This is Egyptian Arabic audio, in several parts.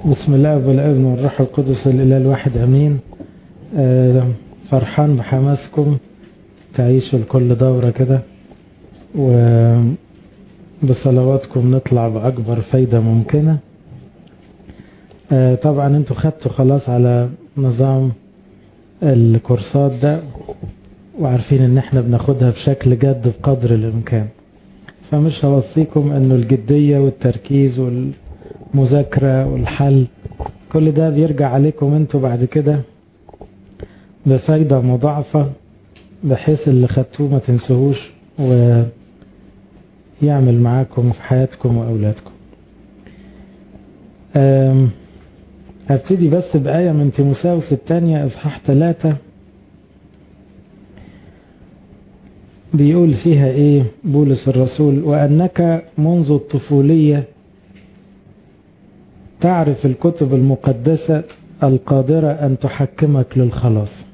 بسم الله والابن والروح القدس الاله الواحد امين آه، فرحان بحماسكم تعيشوا لكل دورة كده وبصلواتكم نطلع بأكبر فايدة ممكنة آه، طبعا انتوا خدتوا خلاص على نظام الكورسات ده وعارفين ان احنا بناخدها بشكل جد بقدر الامكان فمش هوصيكم انه الجدية والتركيز والمذاكرة والحل كل ده بيرجع عليكم انتوا بعد كده بفايدة مضاعفة بحيث اللي خدتوه ما تنسوهوش ويعمل معاكم في حياتكم وأولادكم هبتدي بس بآية من تيموساوس الثانية إصحاح ثلاثة بيقول فيها إيه بولس الرسول وأنك منذ الطفولية تعرف الكتب المقدسة القادرة أن تحكمك للخلاص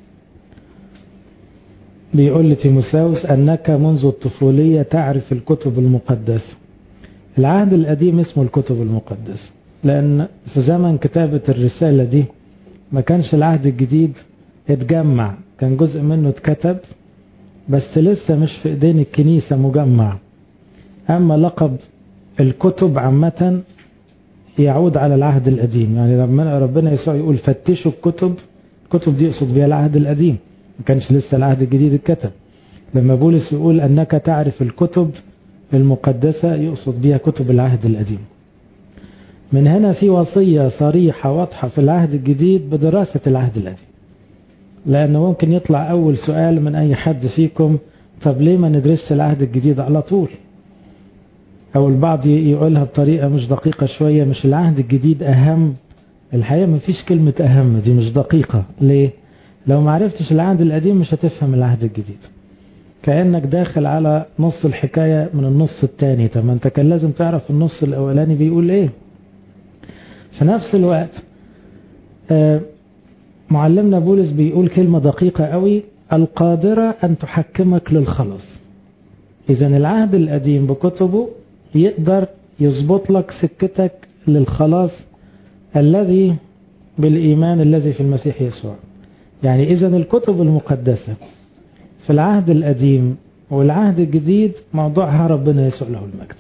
بيقول لتيموساوس أنك منذ الطفولية تعرف الكتب المقدسة العهد القديم اسمه الكتب المقدسة لأن في زمن كتابة الرسالة دي ما كانش العهد الجديد اتجمع كان جزء منه اتكتب بس لسه مش في ايدين الكنيسة مجمع أما لقب الكتب عامة يعود على العهد القديم يعني لما ربنا يسوع يقول فتشوا الكتب الكتب دي يقصد بها العهد القديم ما كانش لسه العهد الجديد اتكتب لما بولس يقول أنك تعرف الكتب المقدسة يقصد بها كتب العهد القديم من هنا في وصية صريحة واضحة في العهد الجديد بدراسة العهد القديم لأنه ممكن يطلع أول سؤال من أي حد فيكم طب ليه ما ندرسش العهد الجديد على طول أو البعض يقولها بطريقة مش دقيقة شوية مش العهد الجديد أهم الحقيقة ما فيش كلمة أهم دي مش دقيقة ليه لو ما عرفتش العهد القديم مش هتفهم العهد الجديد كأنك داخل على نص الحكاية من النص الثاني طب ما انت كان لازم تعرف النص الأولاني بيقول ايه في نفس الوقت معلمنا بولس بيقول كلمة دقيقة قوي القادرة أن تحكمك للخلاص إذا العهد القديم بكتبه يقدر يظبط لك سكتك للخلاص الذي بالإيمان الذي في المسيح يسوع يعني إذا الكتب المقدسة في العهد القديم والعهد الجديد موضوعها ربنا يسوع له المجد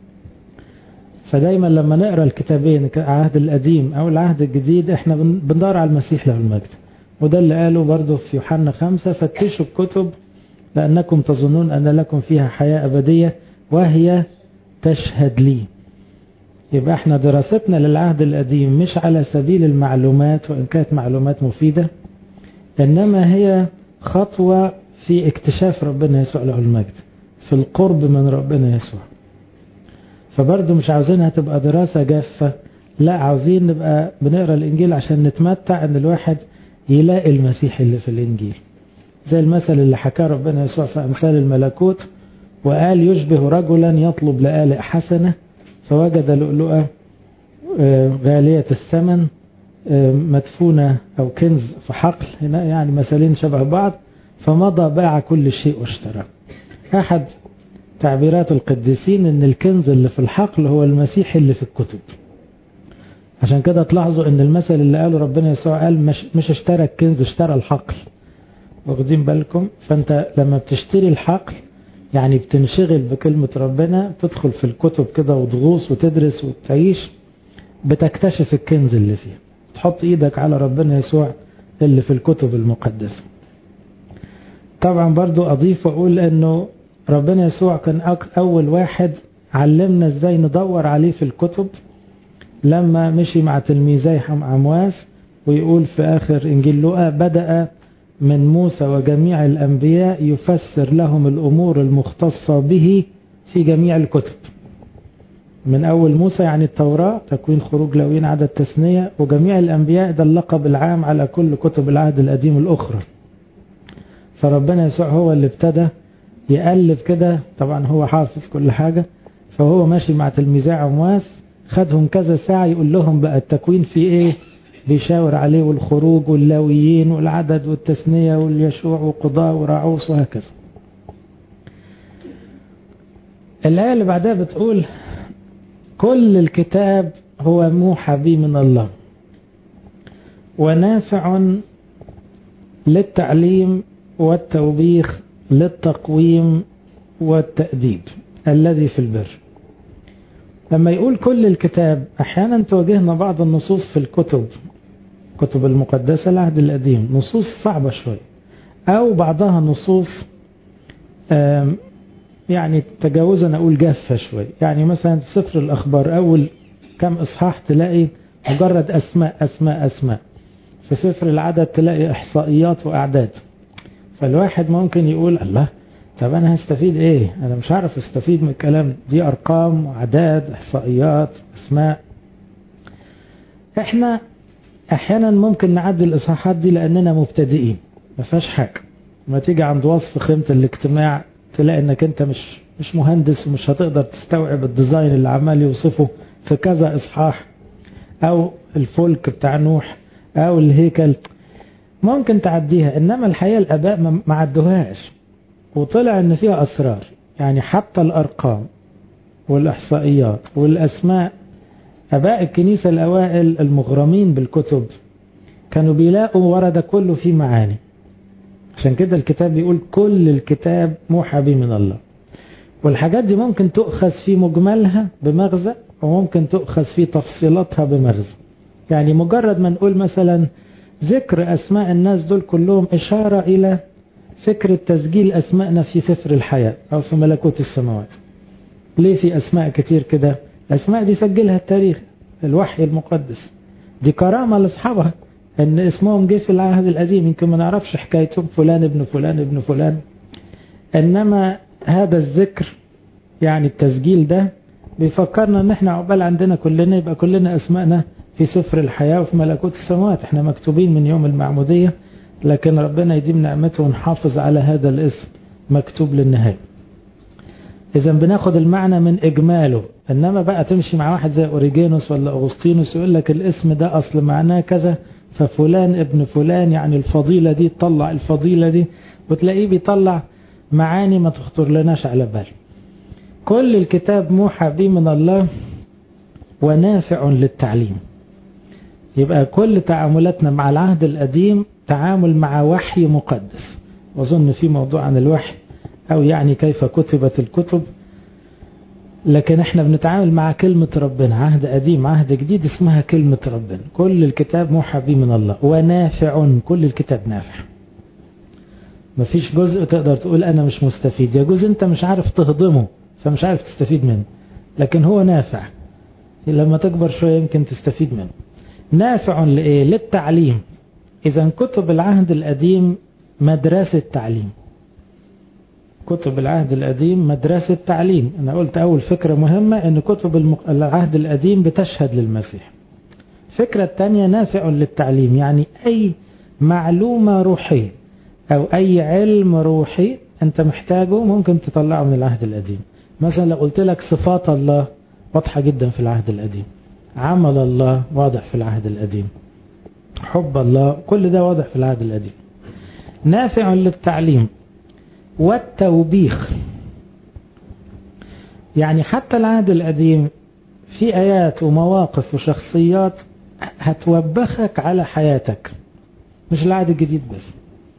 فدايما لما نقرا الكتابين العهد القديم او العهد الجديد احنا بندور على المسيح له المجد وده اللي قاله برضه في يوحنا خمسة فتشوا الكتب لأنكم تظنون أن لكم فيها حياة أبدية وهي تشهد لي يبقى احنا دراستنا للعهد القديم مش على سبيل المعلومات وإن كانت معلومات مفيدة إنما هي خطوة في اكتشاف ربنا يسوع له المجد في القرب من ربنا يسوع فبرضه مش عاوزينها تبقى دراسة جافة لا عاوزين نبقى بنقرا الإنجيل عشان نتمتع إن الواحد يلاقي المسيح اللي في الإنجيل زي المثل اللي حكاه ربنا يسوع في أمثال الملكوت وقال يشبه رجلا يطلب لآلئ حسنة فوجد لؤلؤة غالية الثمن مدفونة أو كنز في حقل هنا يعني مثالين شبه بعض فمضى باع كل شيء واشترى أحد تعبيرات القديسين ان الكنز اللي في الحقل هو المسيح اللي في الكتب عشان كده تلاحظوا ان المثل اللي قاله ربنا يسوع قال مش, مش اشترى الكنز اشترى الحقل واخدين بالكم فانت لما بتشتري الحقل يعني بتنشغل بكلمة ربنا تدخل في الكتب كده وتغوص وتدرس وتعيش بتكتشف الكنز اللي فيه تحط ايدك على ربنا يسوع اللي في الكتب المقدسة طبعا برضو اضيف واقول انه ربنا يسوع كان أول واحد علمنا ازاي ندور عليه في الكتب لما مشي مع تلميذي عمواس ويقول في آخر إنجيل لوقا بدأ من موسى وجميع الأنبياء يفسر لهم الأمور المختصة به في جميع الكتب من أول موسى يعني التوراة تكوين خروج لوين عدد تثنية وجميع الأنبياء ده اللقب العام على كل كتب العهد القديم الأخرى فربنا يسوع هو اللي ابتدى يقلب كده طبعا هو حافظ كل حاجة فهو ماشي مع تلميذي عمواس خدهم كذا ساعة يقول لهم بقى التكوين في ايه بيشاور عليه والخروج واللاويين والعدد والتثنية واليشوع وقضاء وراعوس وهكذا الآية اللي بعدها بتقول كل الكتاب هو موحى به من الله ونافع للتعليم والتوبيخ للتقويم والتأديب الذي في البر لما يقول كل الكتاب أحيانا تواجهنا بعض النصوص في الكتب كتب المقدسة العهد القديم نصوص صعبة شوية أو بعضها نصوص يعني تجاوزا أقول جافة شوية يعني مثلا سفر الأخبار أول كم إصحاح تلاقي مجرد أسماء أسماء أسماء في سفر العدد تلاقي إحصائيات وأعداد فالواحد ممكن يقول الله طب أنا هستفيد إيه أنا مش عارف استفيد من الكلام دي أرقام وأعداد إحصائيات أسماء إحنا أحيانا ممكن نعدي الإصحاحات دي لأننا مبتدئين ما فيهاش حاجة ما تيجي عند وصف خيمة الاجتماع تلاقي انك انت مش مش مهندس ومش هتقدر تستوعب الديزاين اللي عمال يوصفه في كذا اصحاح او الفلك بتاع نوح او الهيكل ممكن تعديها انما الحقيقه الاباء ما عدوهاش وطلع ان فيها اسرار يعني حتى الارقام والاحصائيات والاسماء اباء الكنيسه الاوائل المغرمين بالكتب كانوا بيلاقوا ورد كله فيه معاني عشان كده الكتاب بيقول كل الكتاب موحى به من الله والحاجات دي ممكن تؤخذ في مجملها بمغزى وممكن تؤخذ في تفصيلاتها بمغزى يعني مجرد ما نقول مثلا ذكر أسماء الناس دول كلهم إشارة إلى فكرة تسجيل أسماءنا في سفر الحياة أو في ملكوت السماوات ليه في أسماء كتير كده الأسماء دي سجلها التاريخ الوحي المقدس دي كرامة لأصحابها ان اسمهم جه في العهد القديم يمكن ما نعرفش حكايتهم فلان ابن فلان ابن فلان انما هذا الذكر يعني التسجيل ده بيفكرنا ان احنا عقبال عندنا كلنا يبقى كلنا اسمائنا في سفر الحياة وفي ملكوت السماوات احنا مكتوبين من يوم المعمودية لكن ربنا يديم نعمته ونحافظ على هذا الاسم مكتوب للنهاية اذا بناخد المعنى من اجماله انما بقى تمشي مع واحد زي اوريجينوس ولا اغسطينوس يقول لك الاسم ده اصل معناه كذا ففلان ابن فلان يعني الفضيلة دي تطلع الفضيلة دي وتلاقيه بيطلع معاني ما تخطر لناش على بال كل الكتاب موحى به من الله ونافع للتعليم يبقى كل تعاملاتنا مع العهد القديم تعامل مع وحي مقدس وظن في موضوع عن الوحي أو يعني كيف كتبت الكتب لكن احنا بنتعامل مع كلمة ربنا عهد قديم عهد جديد اسمها كلمة ربنا كل الكتاب موحى به من الله ونافع كل الكتاب نافع مفيش جزء تقدر تقول انا مش مستفيد يا جزء انت مش عارف تهضمه فمش عارف تستفيد منه لكن هو نافع لما تكبر شوية يمكن تستفيد منه نافع لإيه للتعليم إذا كتب العهد القديم مدرسة تعليم كتب العهد القديم مدرسة تعليم أنا قلت أول فكرة مهمة أن كتب المق... العهد القديم بتشهد للمسيح فكرة الثانية نافع للتعليم يعني أي معلومة روحية أو أي علم روحي أنت محتاجه ممكن تطلعه من العهد القديم مثلا لو قلت لك صفات الله واضحة جدا في العهد القديم عمل الله واضح في العهد القديم حب الله كل ده واضح في العهد القديم نافع للتعليم والتوبيخ يعني حتى العهد القديم في آيات ومواقف وشخصيات هتوبخك على حياتك مش العهد الجديد بس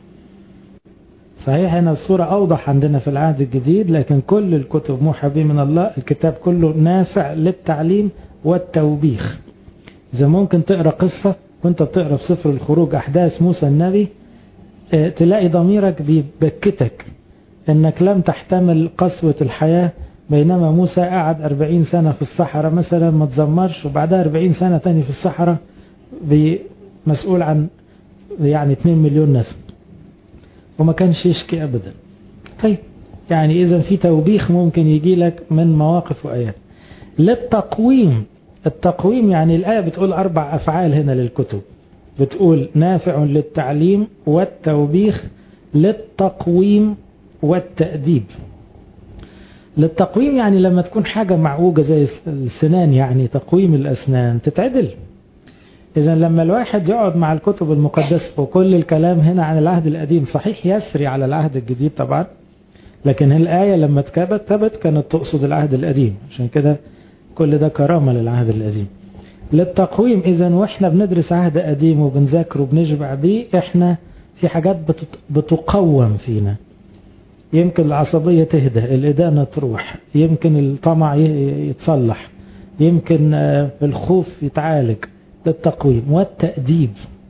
صحيح هنا الصورة أوضح عندنا في العهد الجديد لكن كل الكتب موحى به من الله الكتاب كله نافع للتعليم والتوبيخ إذا ممكن تقرأ قصة وانت بتقرأ في سفر الخروج أحداث موسى النبي تلاقي ضميرك بيبكتك انك لم تحتمل قسوة الحياة بينما موسى قعد أربعين سنة في الصحراء مثلا ما تزمرش وبعدها أربعين سنة تاني في الصحراء مسؤول عن يعني 2 مليون نسب وما كانش يشكي أبدا طيب يعني إذا في توبيخ ممكن يجي لك من مواقف وآيات للتقويم التقويم يعني الآية بتقول أربع أفعال هنا للكتب بتقول نافع للتعليم والتوبيخ للتقويم والتأديب للتقويم يعني لما تكون حاجة معوجة زي السنان يعني تقويم الأسنان تتعدل إذا لما الواحد يقعد مع الكتب المقدسة وكل الكلام هنا عن العهد القديم صحيح يسري على العهد الجديد طبعا لكن الآية لما اتكتبت كانت تقصد العهد القديم عشان كده كل ده كرامة للعهد القديم للتقويم إذا وإحنا بندرس عهد قديم وبنذاكره وبنشبع بيه إحنا في حاجات بتقوم فينا يمكن العصبية تهدى الإدانة تروح يمكن الطمع يتصلح يمكن الخوف يتعالج ده التقويم والتأديب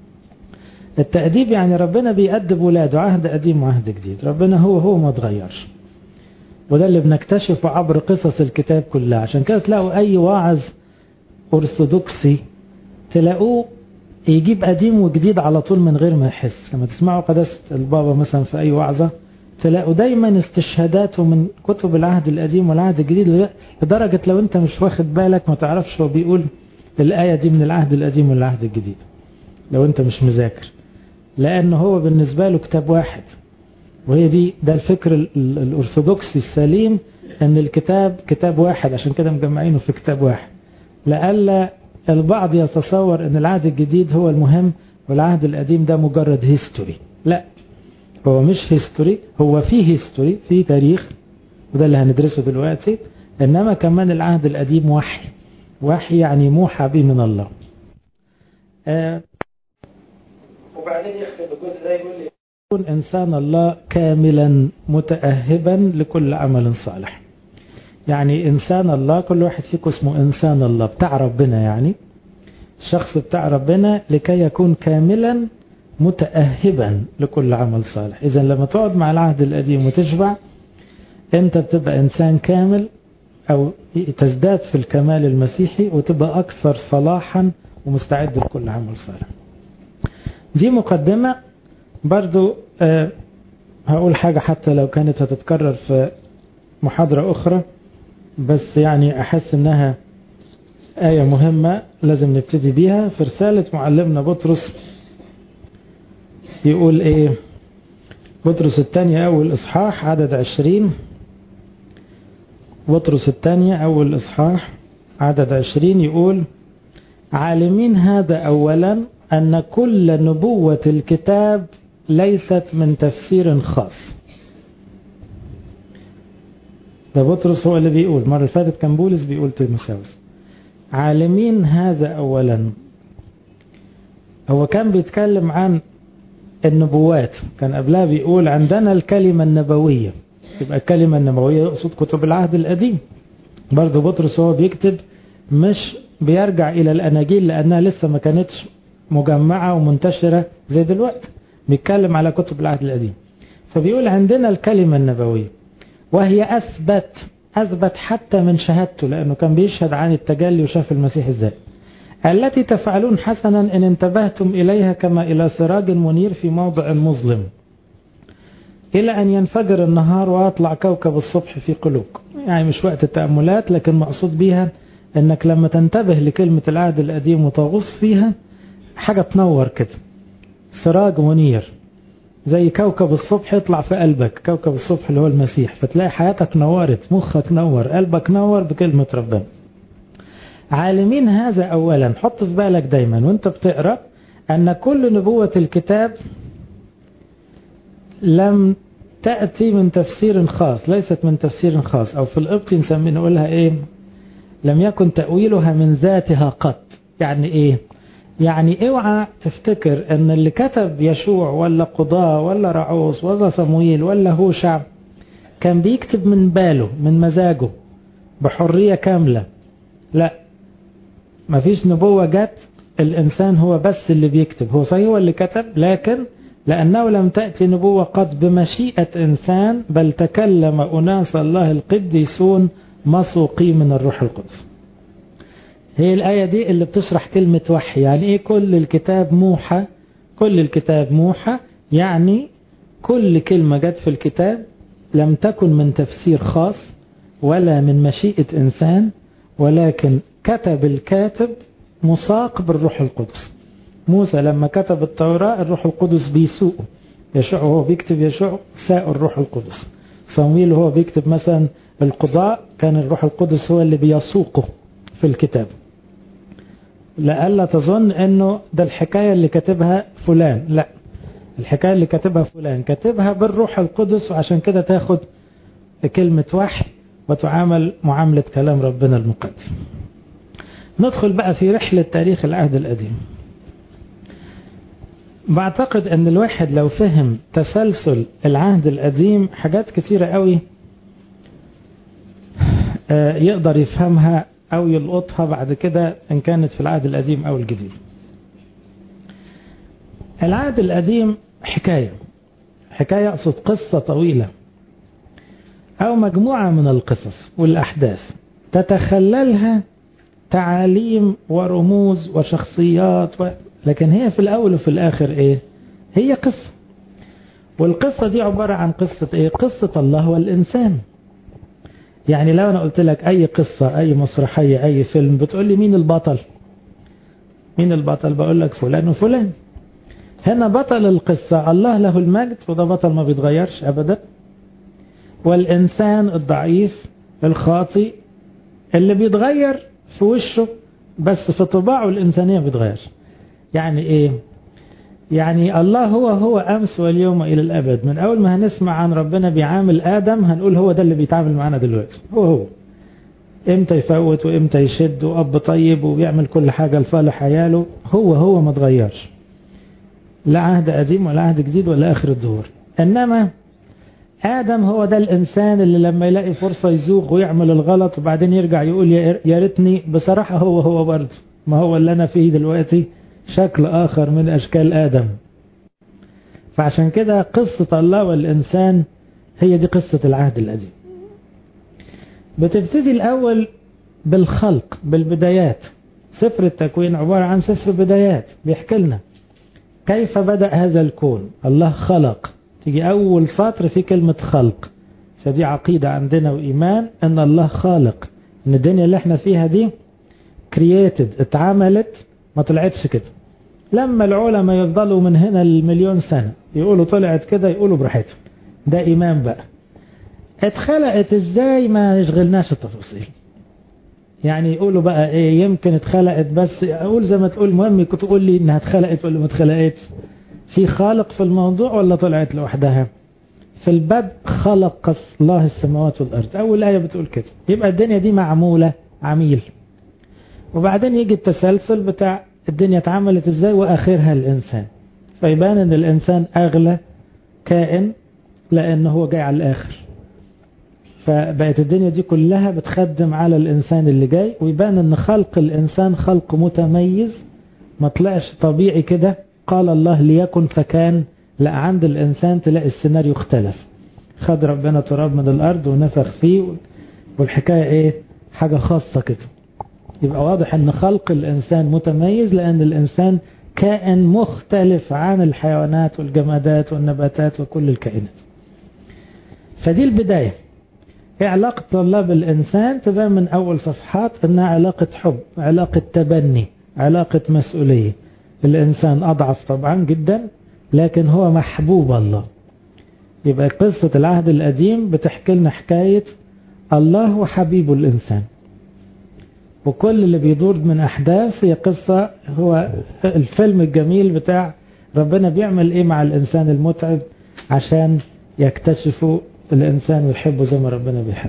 التأديب يعني ربنا بيأدب ولاده عهد قديم وعهد جديد ربنا هو هو ما تغيرش وده اللي بنكتشفه عبر قصص الكتاب كلها عشان كده تلاقوا أي واعظ أرثوذكسي تلاقوه يجيب قديم وجديد على طول من غير ما يحس لما تسمعوا قداسة البابا مثلا في أي وعظة تلاقوا دايما استشهاداته من كتب العهد القديم والعهد الجديد لدرجة لو انت مش واخد بالك ما تعرفش هو بيقول الآية دي من العهد القديم والعهد الجديد لو انت مش مذاكر لأنه هو بالنسبة له كتاب واحد وهي دي ده الفكر الأرثوذكسي السليم أن الكتاب كتاب واحد عشان كده مجمعينه في كتاب واحد لألا البعض يتصور أن العهد الجديد هو المهم والعهد القديم ده مجرد هيستوري لا هو مش هيستوري هو فيه هيستوري فيه تاريخ وده اللي هندرسه دلوقتي إنما كمان العهد القديم وحي وحي يعني موحى به من الله آه وبعدين يختم الجزء ده يقول لي يكون إنسان الله كاملا متأهبا لكل عمل صالح يعني إنسان الله كل واحد فيكم اسمه إنسان الله بتاع ربنا يعني الشخص بتاع ربنا لكي يكون كاملا متأهبا لكل عمل صالح إذا لما تقعد مع العهد القديم وتشبع أنت بتبقى إنسان كامل أو تزداد في الكمال المسيحي وتبقى أكثر صلاحا ومستعد لكل عمل صالح دي مقدمة برضو أه هقول حاجة حتى لو كانت هتتكرر في محاضرة أخرى بس يعني أحس أنها آية مهمة لازم نبتدي بيها في رسالة معلمنا بطرس يقول إيه بطرس الثانية أول إصحاح عدد عشرين بطرس الثانية أول إصحاح عدد عشرين يقول عالمين هذا أولا أن كل نبوة الكتاب ليست من تفسير خاص ده بطرس هو اللي بيقول مرة فاتت كان بولس بيقول تيموساوس عالمين هذا أولا هو كان بيتكلم عن النبوات كان قبلها بيقول عندنا الكلمة النبوية يبقى الكلمة النبوية يقصد كتب العهد القديم برضه بطرس هو بيكتب مش بيرجع إلى الأناجيل لأنها لسه ما كانتش مجمعة ومنتشرة زي دلوقتي بيتكلم على كتب العهد القديم فبيقول عندنا الكلمة النبوية وهي أثبت أثبت حتى من شهادته لأنه كان بيشهد عن التجلي وشاف المسيح ازاي التي تفعلون حسنا إن انتبهتم إليها كما إلى سراج منير في موضع مظلم إلى أن ينفجر النهار ويطلع كوكب الصبح في قلوبكم يعني مش وقت التأملات لكن مقصود بيها أنك لما تنتبه لكلمة العهد القديم وتغص فيها حاجة تنور كده سراج منير زي كوكب الصبح يطلع في قلبك كوكب الصبح اللي هو المسيح فتلاقي حياتك نورت مخك نور قلبك نور بكلمة ربنا عالمين هذا أولا حط في بالك دايما وانت بتقرأ أن كل نبوة الكتاب لم تأتي من تفسير خاص ليست من تفسير خاص أو في القبط نسمي نقولها إيه لم يكن تأويلها من ذاتها قط يعني إيه يعني اوعى تفتكر ان اللي كتب يشوع ولا قضاء ولا رعوس ولا صمويل ولا هوشع كان بيكتب من باله من مزاجه بحرية كاملة لا مفيش نبوة جت الإنسان هو بس اللي بيكتب هو صحيح هو اللي كتب لكن لأنه لم تأتي نبوة قد بمشيئة إنسان بل تكلم أناس الله القديسون مسوقي من الروح القدس هي الآية دي اللي بتشرح كلمة وحي يعني إيه كل الكتاب موحى كل الكتاب موحى يعني كل كلمة جت في الكتاب لم تكن من تفسير خاص ولا من مشيئة إنسان ولكن كتب الكاتب مساق بالروح القدس موسى لما كتب التوراة الروح القدس بيسوقه يشوع هو بيكتب يشوع ساق الروح القدس صمويل هو بيكتب مثلا القضاء كان الروح القدس هو اللي بيسوقه في الكتاب لألا تظن انه ده الحكاية اللي كاتبها فلان لا الحكاية اللي كاتبها فلان كاتبها بالروح القدس وعشان كده تاخد كلمة وحي وتعامل معاملة كلام ربنا المقدس ندخل بقى في رحلة تاريخ العهد القديم بعتقد ان الواحد لو فهم تسلسل العهد القديم حاجات كتيرة قوي يقدر يفهمها او يلقطها بعد كده ان كانت في العهد القديم او الجديد العهد القديم حكاية حكاية اقصد قصة طويلة او مجموعة من القصص والاحداث تتخللها تعاليم ورموز وشخصيات و... لكن هي في الأول وفي الآخر إيه هي قصة والقصة دي عبارة عن قصة إيه قصة الله والإنسان يعني لو أنا قلت لك أي قصة أي مسرحية أي فيلم بتقول لي مين البطل مين البطل بقول لك فلان وفلان هنا بطل القصة الله له المجد وده بطل ما بيتغيرش أبدا والإنسان الضعيف الخاطئ اللي بيتغير في وشه بس في طباعه الإنسانية بيتغير يعني إيه يعني الله هو هو أمس واليوم إلى الأبد من أول ما هنسمع عن ربنا بيعامل آدم هنقول هو ده اللي بيتعامل معنا دلوقتي هو هو إمتى يفوت وإمتى يشد وأب طيب وبيعمل كل حاجة لصالح عياله هو هو ما تغيرش لا عهد قديم ولا عهد جديد ولا آخر الدهور إنما آدم هو ده الإنسان اللي لما يلاقي فرصة يزوغ ويعمل الغلط وبعدين يرجع يقول يا ريتني بصراحة هو هو برضه ما هو اللي أنا فيه دلوقتي شكل آخر من أشكال آدم فعشان كده قصة الله والإنسان هي دي قصة العهد القديم بتبتدي الأول بالخلق بالبدايات سفر التكوين عبارة عن سفر بدايات بيحكي لنا كيف بدأ هذا الكون الله خلق تيجي أول سطر في كلمة خلق فدي عقيدة عندنا وإيمان أن الله خالق أن الدنيا اللي احنا فيها دي كرييتد اتعملت ما طلعتش كده لما العلماء يفضلوا من هنا المليون سنة يقولوا طلعت كده يقولوا براحتهم ده إيمان بقى اتخلقت ازاي ما يشغلناش التفاصيل يعني يقولوا بقى ايه يمكن اتخلقت بس اقول زي ما تقول مهم كنت تقول لي انها اتخلقت ولا ما اتخلقتش في خالق في الموضوع ولا طلعت لوحدها في البدء خلق الله السماوات والأرض أول آية بتقول كده يبقى الدنيا دي معمولة عميل وبعدين يجي التسلسل بتاع الدنيا اتعملت ازاي وآخرها الإنسان فيبان ان الإنسان أغلى كائن لأنه هو جاي على الآخر فبقت الدنيا دي كلها بتخدم على الإنسان اللي جاي ويبان ان خلق الإنسان خلق متميز ما طلعش طبيعي كده قال الله ليكن فكان لا عند الإنسان تلاقي السيناريو اختلف خد ربنا تراب من الأرض ونفخ فيه والحكاية ايه حاجة خاصة كده يبقى واضح ان خلق الإنسان متميز لأن الإنسان كائن مختلف عن الحيوانات والجمادات والنباتات وكل الكائنات فدي البداية ايه علاقة الله بالإنسان تبان من أول صفحات انها علاقة حب علاقة تبني علاقة مسؤولية الإنسان أضعف طبعا جدا لكن هو محبوب الله يبقى قصة العهد القديم بتحكي لنا حكاية الله وحبيب الإنسان وكل اللي بيدور من أحداث هي قصة هو الفيلم الجميل بتاع ربنا بيعمل إيه مع الإنسان المتعب عشان يكتشفوا الإنسان ويحبه زي ما ربنا بيحب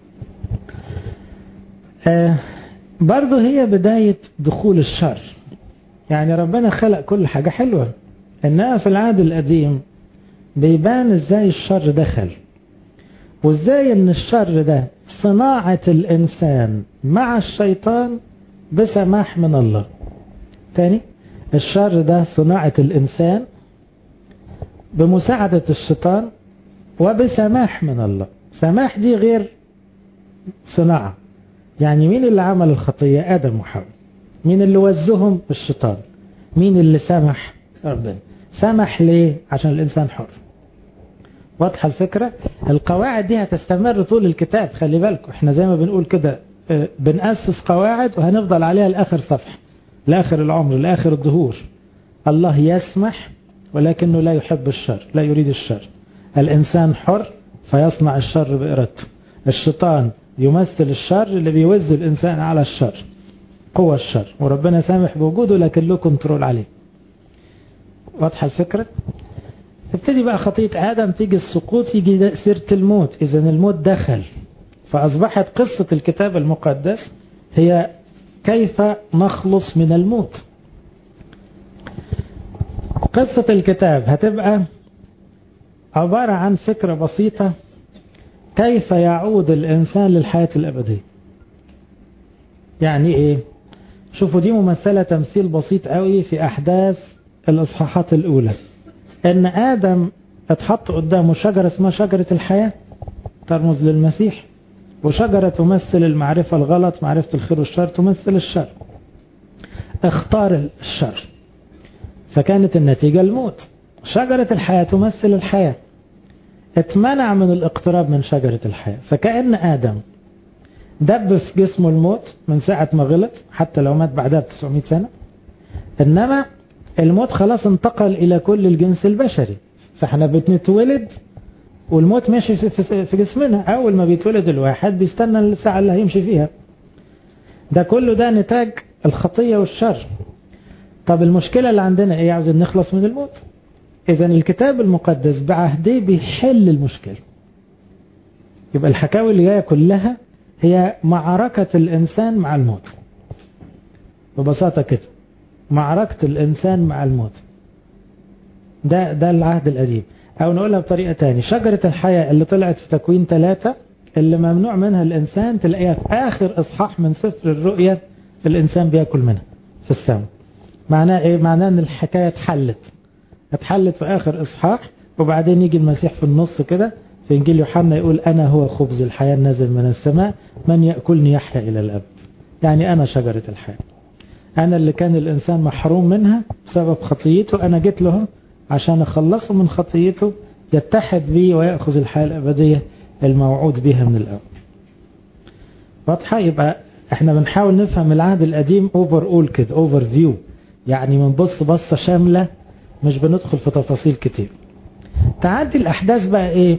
آه برضه هي بداية دخول الشر يعني ربنا خلق كل حاجة حلوة إنها في العهد القديم بيبان إزاي الشر دخل وإزاي إن الشر ده صناعة الإنسان مع الشيطان بسماح من الله تاني الشر ده صناعة الإنسان بمساعدة الشيطان وبسماح من الله سماح دي غير صناعة يعني مين اللي عمل الخطية آدم وحواء مين اللي وزهم الشيطان مين اللي سمح ربنا سمح ليه عشان الإنسان حر واضحة الفكرة القواعد دي هتستمر طول الكتاب خلي بالكم احنا زي ما بنقول كده بنأسس قواعد وهنفضل عليها لآخر صفحة لآخر العمر لآخر الظهور الله يسمح ولكنه لا يحب الشر لا يريد الشر الإنسان حر فيصنع الشر بإرادته الشيطان يمثل الشر اللي بيوز الإنسان على الشر قوة الشر وربنا سامح بوجوده لكن له كنترول عليه واضحة الفكرة تبتدي بقى خطية آدم تيجي السقوط يجي سيرة الموت إذا الموت دخل فأصبحت قصة الكتاب المقدس هي كيف نخلص من الموت قصة الكتاب هتبقى عبارة عن فكرة بسيطة كيف يعود الإنسان للحياة الأبدية يعني إيه شوفوا دي ممثلة تمثيل بسيط قوي في أحداث الإصحاحات الأولى إن آدم اتحط قدامه شجرة اسمها شجرة الحياة ترمز للمسيح وشجرة تمثل المعرفة الغلط معرفة الخير والشر تمثل الشر اختار الشر فكانت النتيجة الموت شجرة الحياة تمثل الحياة اتمنع من الاقتراب من شجرة الحياة فكأن آدم دب في جسمه الموت من ساعة ما غلط حتى لو مات بعدها ب 900 سنة إنما الموت خلاص انتقل إلى كل الجنس البشري فاحنا بنتولد والموت ماشي في جسمنا أول ما بيتولد الواحد بيستنى الساعة اللي هيمشي فيها ده كله ده نتاج الخطية والشر طب المشكلة اللي عندنا ايه عاوزين نخلص من الموت اذا الكتاب المقدس بعهده بيحل المشكلة يبقى الحكاوي اللي جاية كلها هي معركة الإنسان مع الموت ببساطة كده معركة الإنسان مع الموت ده ده العهد القديم أو نقولها بطريقة تاني شجرة الحياة اللي طلعت في تكوين ثلاثة اللي ممنوع منها الإنسان تلاقيها في آخر إصحاح من سفر الرؤية الإنسان بياكل منها في السماء معناه إيه؟ معناه إن الحكاية اتحلت اتحلت في آخر إصحاح وبعدين يجي المسيح في النص كده في إنجيل يوحنا يقول أنا هو خبز الحياة النازل من السماء من يأكلني يحيا إلى الأبد يعني أنا شجرة الحياة أنا اللي كان الإنسان محروم منها بسبب خطيته أنا جيت له عشان أخلصه من خطيته يتحد بي ويأخذ الحياة الأبدية الموعود بها من الأول واضحة يبقى احنا بنحاول نفهم العهد القديم اوفر اول كده اوفر فيو يعني بنبص بصة شاملة مش بندخل في تفاصيل كتير تعدي الأحداث بقى إيه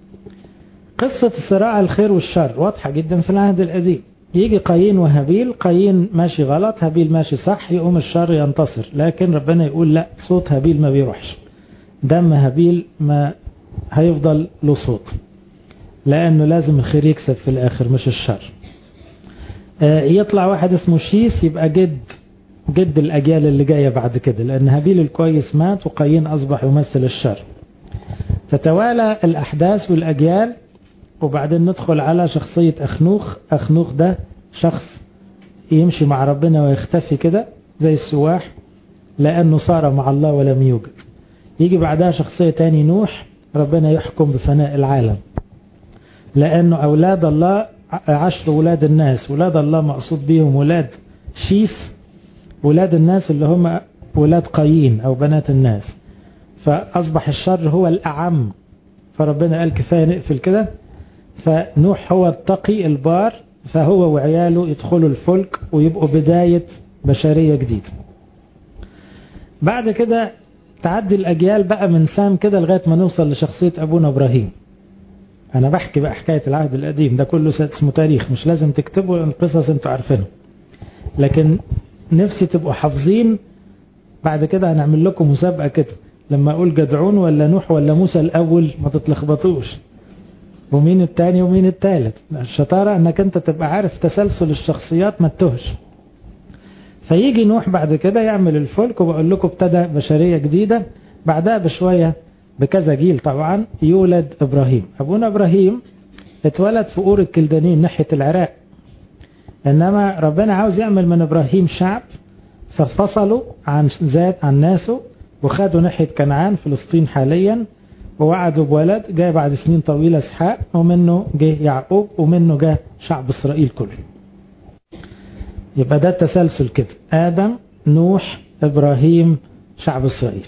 قصة صراع الخير والشر واضحة جدا في العهد القديم يجي قايين وهابيل قايين ماشي غلط هابيل ماشي صح يقوم الشر ينتصر لكن ربنا يقول لا صوت هابيل ما بيروحش دم هابيل ما هيفضل له صوت لأنه لازم الخير يكسب في الآخر مش الشر يطلع واحد اسمه شيس يبقى جد جد الأجيال اللي جاية بعد كده لأن هابيل الكويس مات وقايين أصبح يمثل الشر تتوالى الأحداث والأجيال وبعدين ندخل على شخصية أخنوخ أخنوخ ده شخص يمشي مع ربنا ويختفي كده زي السواح لأنه صار مع الله ولم يوجد يجي بعدها شخصية تاني نوح ربنا يحكم بفناء العالم لأنه أولاد الله عشر ولاد الناس ولاد الله مقصود بيهم ولاد شيف ولاد الناس اللي هم ولاد قايين أو بنات الناس فأصبح الشر هو الأعم فربنا قال كفاية نقفل كده فنوح هو التقي البار فهو وعياله يدخلوا الفلك ويبقوا بداية بشرية جديدة بعد كده تعدي الأجيال بقى من سام كده لغاية ما نوصل لشخصية أبونا إبراهيم أنا بحكي بقى حكاية العهد القديم ده كله اسمه تاريخ مش لازم تكتبوا القصص انتوا عارفينها لكن نفسي تبقوا حافظين بعد كده هنعمل لكم مسابقة كده لما أقول جدعون ولا نوح ولا موسى الأول ما تتلخبطوش ومين التاني ومين التالت الشطارة انك انت تبقى عارف تسلسل الشخصيات ما تتهش فيجي نوح بعد كده يعمل الفلك وبقول لكم ابتدى بشرية جديدة بعدها بشوية بكذا جيل طبعا يولد ابراهيم ابونا ابراهيم اتولد في اور الكلدانين ناحية العراق انما ربنا عاوز يعمل من ابراهيم شعب فانفصلوا عن ذات عن ناسه وخدوا ناحية كنعان فلسطين حاليا ووعدوا بولد جاء بعد سنين طويلة اسحاق ومنه جه يعقوب ومنه جاء شعب اسرائيل كله يبقى ده التسلسل كده آدم نوح إبراهيم شعب إسرائيل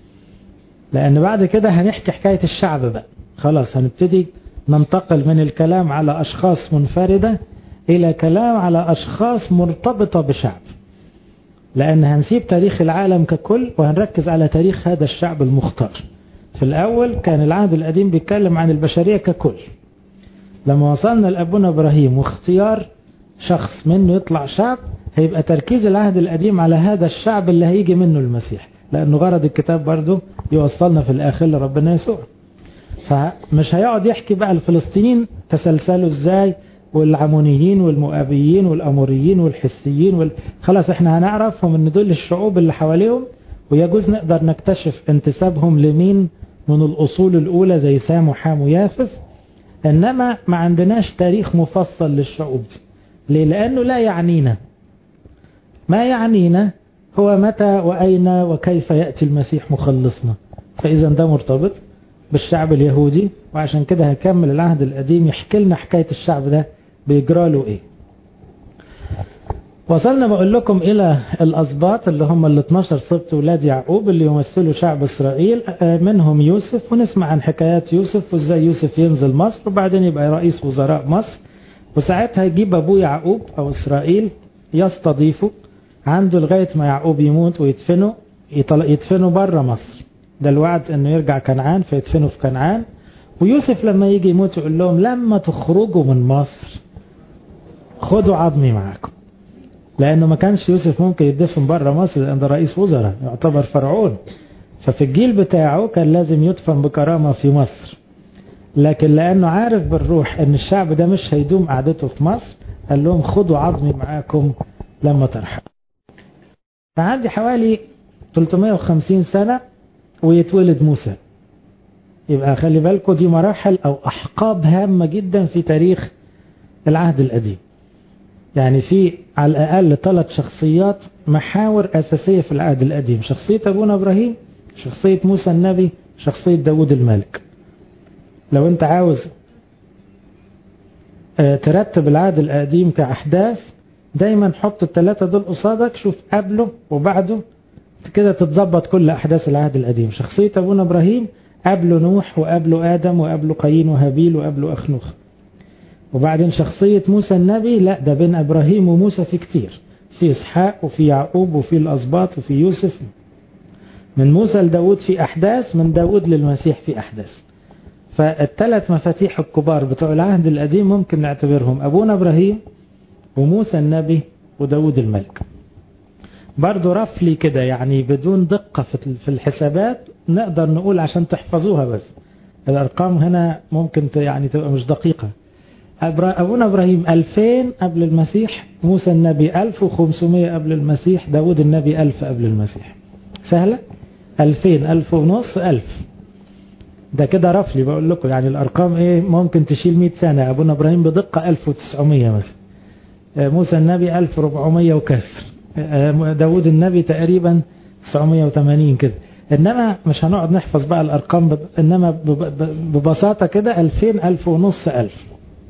لأن بعد كده هنحكي حكاية الشعب بقى خلاص هنبتدي ننتقل من الكلام على أشخاص منفردة إلى كلام على أشخاص مرتبطة بشعب لأن هنسيب تاريخ العالم ككل وهنركز على تاريخ هذا الشعب المختار في الأول كان العهد القديم بيتكلم عن البشرية ككل لما وصلنا لأبونا إبراهيم واختيار شخص منه يطلع شعب هيبقى تركيز العهد القديم على هذا الشعب اللي هيجي منه المسيح لأنه غرض الكتاب برضه يوصلنا في الآخر لربنا يسوع فمش هيقعد يحكي بقى الفلسطينيين تسلسلوا ازاي والعمونيين والمؤابيين والأموريين والحسيين وال... خلاص احنا هنعرفهم ان دول الشعوب اللي حواليهم ويجوز نقدر نكتشف انتسابهم لمين من الأصول الأولى زي سام وحام ويافث إنما ما عندناش تاريخ مفصل للشعوب دي ليه؟ لأنه لا يعنينا ما يعنينا هو متى وأين وكيف يأتي المسيح مخلصنا فإذا ده مرتبط بالشعب اليهودي وعشان كده هكمل العهد القديم يحكي لنا حكاية الشعب ده بيجرى له ايه وصلنا بقول لكم الى الاسباط اللي هم ال 12 سبط ولاد يعقوب اللي يمثلوا شعب اسرائيل منهم يوسف ونسمع عن حكايات يوسف وازاي يوسف ينزل مصر وبعدين يبقى رئيس وزراء مصر وساعتها يجيب ابوه يعقوب او اسرائيل يستضيفه عنده لغايه ما يعقوب يموت ويدفنه يدفنه بره مصر ده الوعد انه يرجع كنعان فيدفنه في كنعان ويوسف لما يجي يموت يقول لهم لما تخرجوا من مصر خدوا عظمي معاكم لانه ما كانش يوسف ممكن يدفن بره مصر لان ده رئيس وزراء يعتبر فرعون ففي الجيل بتاعه كان لازم يدفن بكرامة في مصر لكن لانه عارف بالروح ان الشعب ده مش هيدوم قعدته في مصر قال لهم خدوا عظمي معاكم لما ترحل فعندي حوالي 350 سنة ويتولد موسى يبقى خلي بالكم دي مراحل او احقاب هامة جدا في تاريخ العهد القديم يعني في على الاقل ثلاث شخصيات محاور اساسية في العهد القديم شخصية ابونا ابراهيم شخصية موسى النبي شخصية داود الملك لو انت عاوز ترتب العهد القديم كاحداث دايما حط الثلاثة دول قصادك شوف قبله وبعده كده تتظبط كل احداث العهد القديم شخصية ابونا ابراهيم قبله نوح وقبله ادم وقبله قايين وهابيل وقبله اخنوخ وبعدين شخصية موسى النبي لا ده بين ابراهيم وموسى في كتير في اسحاق وفي يعقوب وفي الاسباط وفي يوسف من موسى لداود في احداث من داود للمسيح في احداث فالثلاث مفاتيح الكبار بتوع العهد القديم ممكن نعتبرهم ابونا ابراهيم وموسى النبي وداود الملك برضو رفلي كده يعني بدون دقة في الحسابات نقدر نقول عشان تحفظوها بس الأرقام هنا ممكن يعني تبقى مش دقيقة أبونا إبراهيم 2000 قبل المسيح موسى النبي 1500 قبل المسيح داود النبي 1000 قبل المسيح سهلة 2000 1000 ونص 1000 ده كده رفلي بقول لكم يعني الأرقام إيه ممكن تشيل 100 سنة أبونا إبراهيم بدقة 1900 مثلا موسى النبي 1400 وكسر داود النبي تقريبا 980 كده انما مش هنقعد نحفظ بقى الارقام ب... انما ب... ب... ببساطه كده 2000 1000 ونص 1000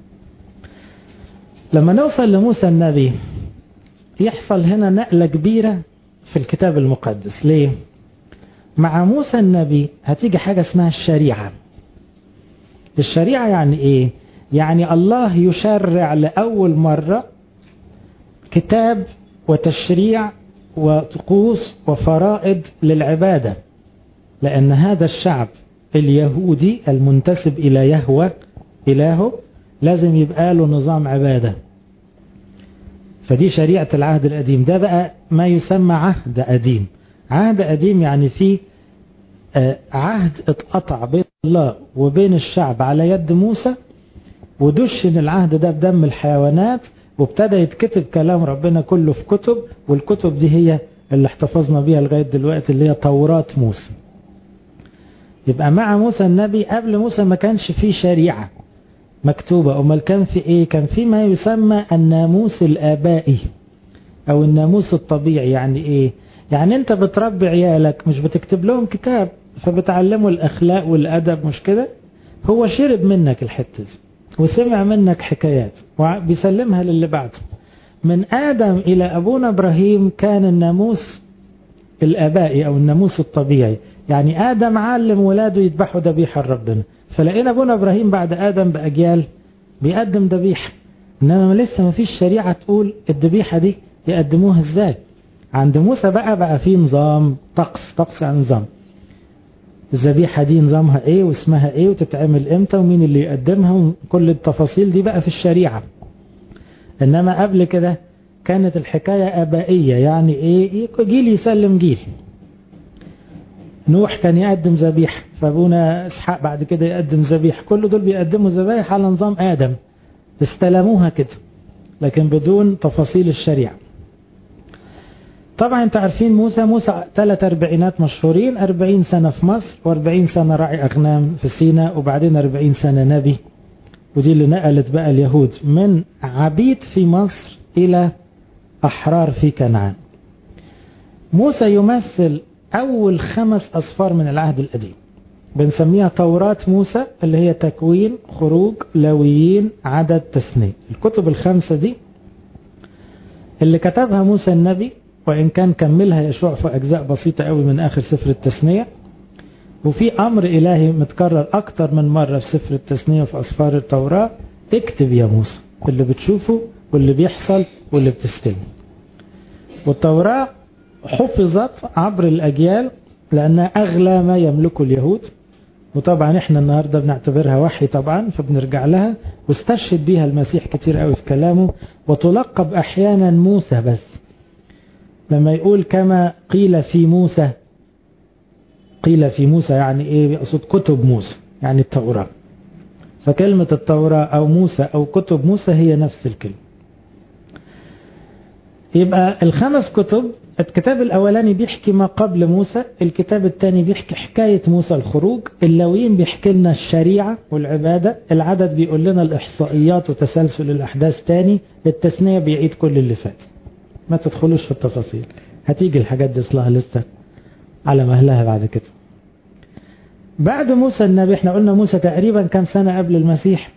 لما نوصل لموسى النبي يحصل هنا نقله كبيره في الكتاب المقدس ليه مع موسى النبي هتيجي حاجه اسمها الشريعه الشريعه يعني ايه يعني الله يشرع لاول مره كتاب وتشريع وطقوس وفرائض للعبادة لأن هذا الشعب اليهودي المنتسب إلى يهوى إلهه لازم يبقى له نظام عبادة فدي شريعة العهد القديم ده بقى ما يسمى عهد قديم عهد قديم يعني فيه عهد اتقطع بين الله وبين الشعب على يد موسى ودشن العهد ده بدم الحيوانات وابتدى يتكتب كلام ربنا كله في كتب والكتب دي هي اللي احتفظنا بيها لغاية دلوقتي اللي هي توراة موسى يبقى مع موسى النبي قبل موسى ما كانش فيه شريعة مكتوبة امال كان في ايه كان في ما يسمى الناموس الابائي او الناموس الطبيعي يعني ايه يعني انت بتربي عيالك مش بتكتب لهم كتاب فبتعلموا الاخلاق والادب مش كده هو شرب منك الحتة دي وسمع منك حكايات وبيسلمها للي بعده من آدم إلى أبونا إبراهيم كان الناموس الآبائي أو الناموس الطبيعي يعني آدم علم ولاده يذبحوا ذبيحة لربنا فلقينا أبونا إبراهيم بعد آدم بأجيال بيقدم ذبيحة إنما لسه ما فيش شريعة تقول الذبيحة دي يقدموها إزاي عند موسى بقى بقى في نظام طقس طقس يعني نظام الذبيحة دي نظامها ايه واسمها ايه وتتعمل امتى ومين اللي يقدمها وكل التفاصيل دي بقى في الشريعة انما قبل كده كانت الحكاية ابائية يعني ايه جيل يسلم جيل نوح كان يقدم ذبيحة فابونا اسحاق بعد كده يقدم ذبيحة كل دول بيقدموا ذبايح على نظام ادم استلموها كده لكن بدون تفاصيل الشريعة طبعا انتوا عارفين موسى موسى ثلاث أربعينات مشهورين أربعين سنة في مصر وأربعين سنة راعي أغنام في سيناء وبعدين أربعين سنة نبي ودي اللي نقلت بقى اليهود من عبيد في مصر إلى أحرار في كنعان موسى يمثل أول خمس أصفار من العهد القديم بنسميها توراة موسى اللي هي تكوين خروج لويين عدد تثنية الكتب الخمسة دي اللي كتبها موسى النبي وإن كان كملها يشوع في أجزاء بسيطة قوي من آخر سفر التثنية وفي أمر إلهي متكرر أكتر من مرة في سفر التثنية وفي أسفار التوراة اكتب يا موسى اللي بتشوفه واللي بيحصل واللي بتستلم والتوراة حفظت عبر الأجيال لأنها أغلى ما يملكه اليهود وطبعا احنا النهاردة بنعتبرها وحي طبعا فبنرجع لها واستشهد بيها المسيح كتير قوي في كلامه وتلقب أحيانا موسى بس لما يقول كما قيل في موسى قيل في موسى يعني ايه يقصد كتب موسى يعني التوراة فكلمة التوراة او موسى او كتب موسى هي نفس الكلمة يبقى الخمس كتب الكتاب الاولاني بيحكي ما قبل موسى الكتاب الثاني بيحكي حكاية موسى الخروج اللويين بيحكي لنا الشريعة والعبادة العدد بيقول لنا الاحصائيات وتسلسل الاحداث تاني التثنية بيعيد كل اللي فات ما تدخلوش في التفاصيل هتيجي الحاجات دي اصلها لسه على مهلها بعد كده بعد موسى النبي احنا قلنا موسى تقريبا كم سنة قبل المسيح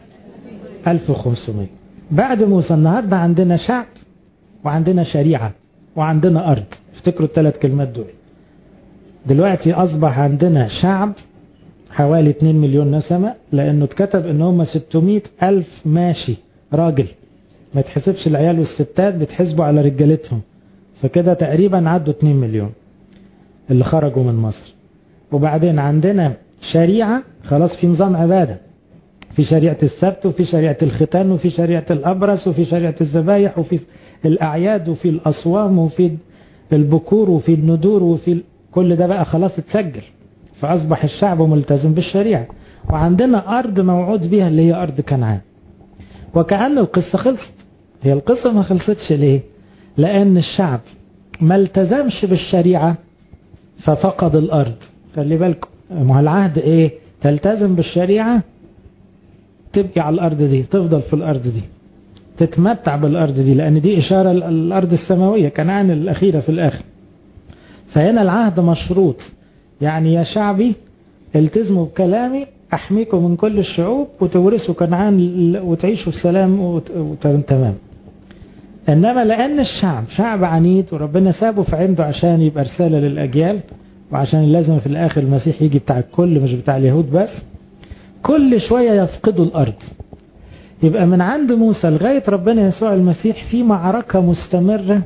1500 بعد موسى النهاردة عندنا شعب وعندنا شريعة وعندنا أرض افتكروا الثلاث كلمات دول دلوقتي أصبح عندنا شعب حوالي 2 مليون نسمة لأنه اتكتب ان هم 600 ألف ماشي راجل ما يتحسبش العيال والستات بتحسبوا على رجالتهم فكده تقريبا عدوا 2 مليون اللي خرجوا من مصر وبعدين عندنا شريعة خلاص في نظام عبادة في شريعة السبت وفي شريعة الختان وفي شريعة الأبرص وفي شريعة الذبايح وفي الأعياد وفي الأصوام وفي البكور وفي الندور وفي كل ده بقى خلاص اتسجل فأصبح الشعب ملتزم بالشريعة وعندنا أرض موعود بها اللي هي أرض كنعان وكأن القصة خلصت هي القصة ما خلصتش ليه لأن الشعب ما التزمش بالشريعة ففقد الأرض خلي بالكم ما العهد إيه تلتزم بالشريعة تبقي على الأرض دي تفضل في الأرض دي تتمتع بالأرض دي لأن دي إشارة الأرض السماوية كنعان الأخيرة في الآخر فهنا العهد مشروط يعني يا شعبي التزموا بكلامي أحميكم من كل الشعوب وتورثوا كنعان وتعيشوا في سلام وتمام إنما لأن الشعب شعب عنيد وربنا سابه في عنده عشان يبقى رسالة للأجيال وعشان لازم في الآخر المسيح يجي بتاع الكل مش بتاع اليهود بس كل شوية يفقدوا الأرض يبقى من عند موسى لغاية ربنا يسوع المسيح في معركة مستمرة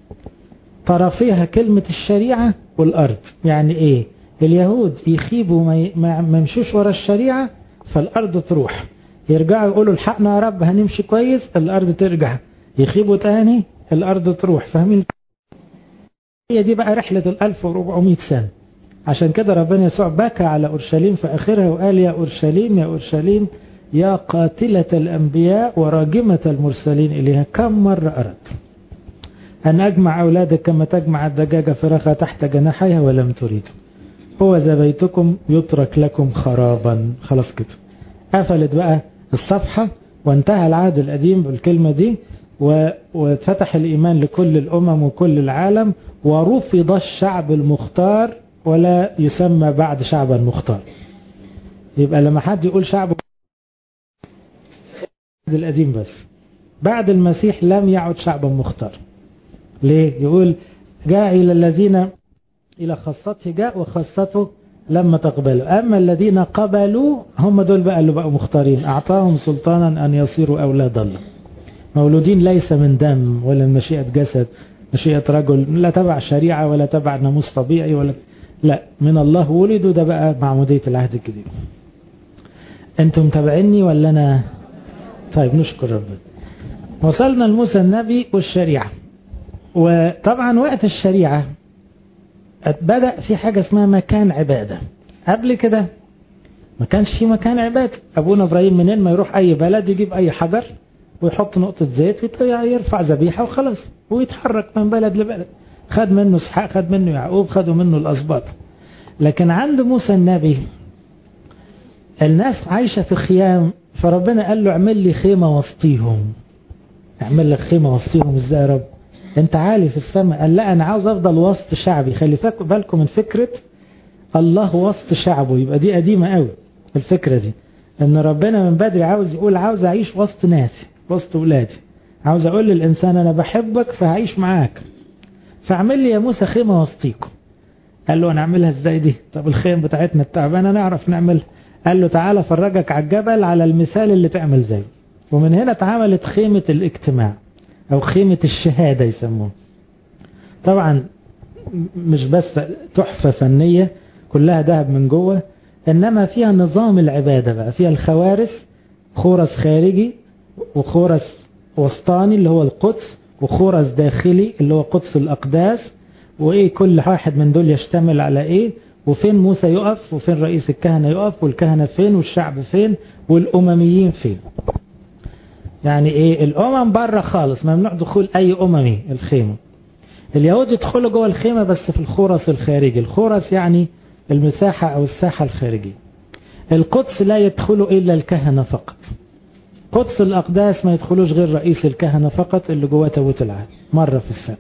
طرفيها كلمة الشريعة والأرض يعني إيه اليهود يخيبوا ما يمشوش ورا الشريعة فالأرض تروح يرجعوا يقولوا الحقنا يا رب هنمشي كويس الأرض ترجع يخيبوا تاني الأرض تروح فاهمين هي دي بقى رحلة ال 1400 سنة عشان كده ربنا يسوع بكى على أورشليم في آخرها وقال يا أورشليم يا أورشليم يا قاتلة الأنبياء وراجمة المرسلين إليها كم مرة أردت أن أجمع أولادك كما تجمع الدجاجة فراخها تحت جناحيها ولم تريدوا هو ذا بيتكم يترك لكم خرابا خلاص كده قفلت بقى الصفحة وانتهى العهد القديم بالكلمة دي واتفتح الإيمان لكل الأمم وكل العالم ورفض الشعب المختار ولا يسمى بعد شعبا مختار يبقى لما حد يقول شعب القديم بس بعد المسيح لم يعد شعبا مختار ليه يقول جاء إلى الذين إلى خاصته جاء وخاصته لما تقبلوا أما الذين قبلوا هم دول بقى اللي بقوا مختارين أعطاهم سلطانا أن يصيروا أولاد الله مولودين ليس من دم ولا من مشيئة جسد مشيئة رجل لا تبع شريعة ولا تبع ناموس طبيعي ولا لا من الله ولدوا ده بقى معمودية العهد الجديد انتم متابعيني ولا انا طيب نشكر ربنا وصلنا لموسى النبي والشريعة وطبعا وقت الشريعة بدأ في حاجة اسمها مكان عبادة قبل كده ما كانش في مكان عبادة أبونا إبراهيم منين ما يروح أي بلد يجيب أي حجر ويحط نقطة زيت ويرفع ذبيحة وخلاص ويتحرك من بلد لبلد خد منه اسحاق خد منه يعقوب خدوا منه الأسباط لكن عند موسى النبي الناس عايشة في خيام فربنا قال له اعمل لي خيمة وسطيهم اعمل لك خيمة وسطيهم ازاي يا رب انت عالي في السماء قال لا انا عاوز افضل وسط شعبي خلي بالكم من فكرة الله وسط شعبه يبقى دي قديمة قوي الفكرة دي ان ربنا من بدري عاوز يقول عاوز اعيش وسط ناسي وسط ولادي عاوز اقول للانسان انا بحبك فهعيش معاك فاعمل لي يا موسى خيمة وسطيكم قال له انا اعملها ازاي دي طب الخيم بتاعتنا التعبانة نعرف نعملها قال له تعالى فرجك على الجبل على المثال اللي تعمل زيه ومن هنا اتعملت خيمة الاجتماع او خيمة الشهادة يسموه طبعا مش بس تحفة فنية كلها ذهب من جوه انما فيها نظام العبادة بقى فيها الخوارس خورس خارجي وخورس وسطاني اللي هو القدس وخورس داخلي اللي هو قدس الاقداس وايه كل واحد من دول يشتمل على ايه وفين موسى يقف وفين رئيس الكهنة يقف والكهنة فين والشعب فين والأمميين فين يعني ايه الأمم بره خالص ممنوع دخول أي أممي الخيمة اليهود يدخلوا جوه الخيمة بس في الخورس الخارجي الخورس يعني المساحة أو الساحة الخارجية القدس لا يدخل إلا الكهنة فقط قدس الأقداس ما يدخلوش غير رئيس الكهنة فقط اللي جوه تابوت العهد مرة في السنة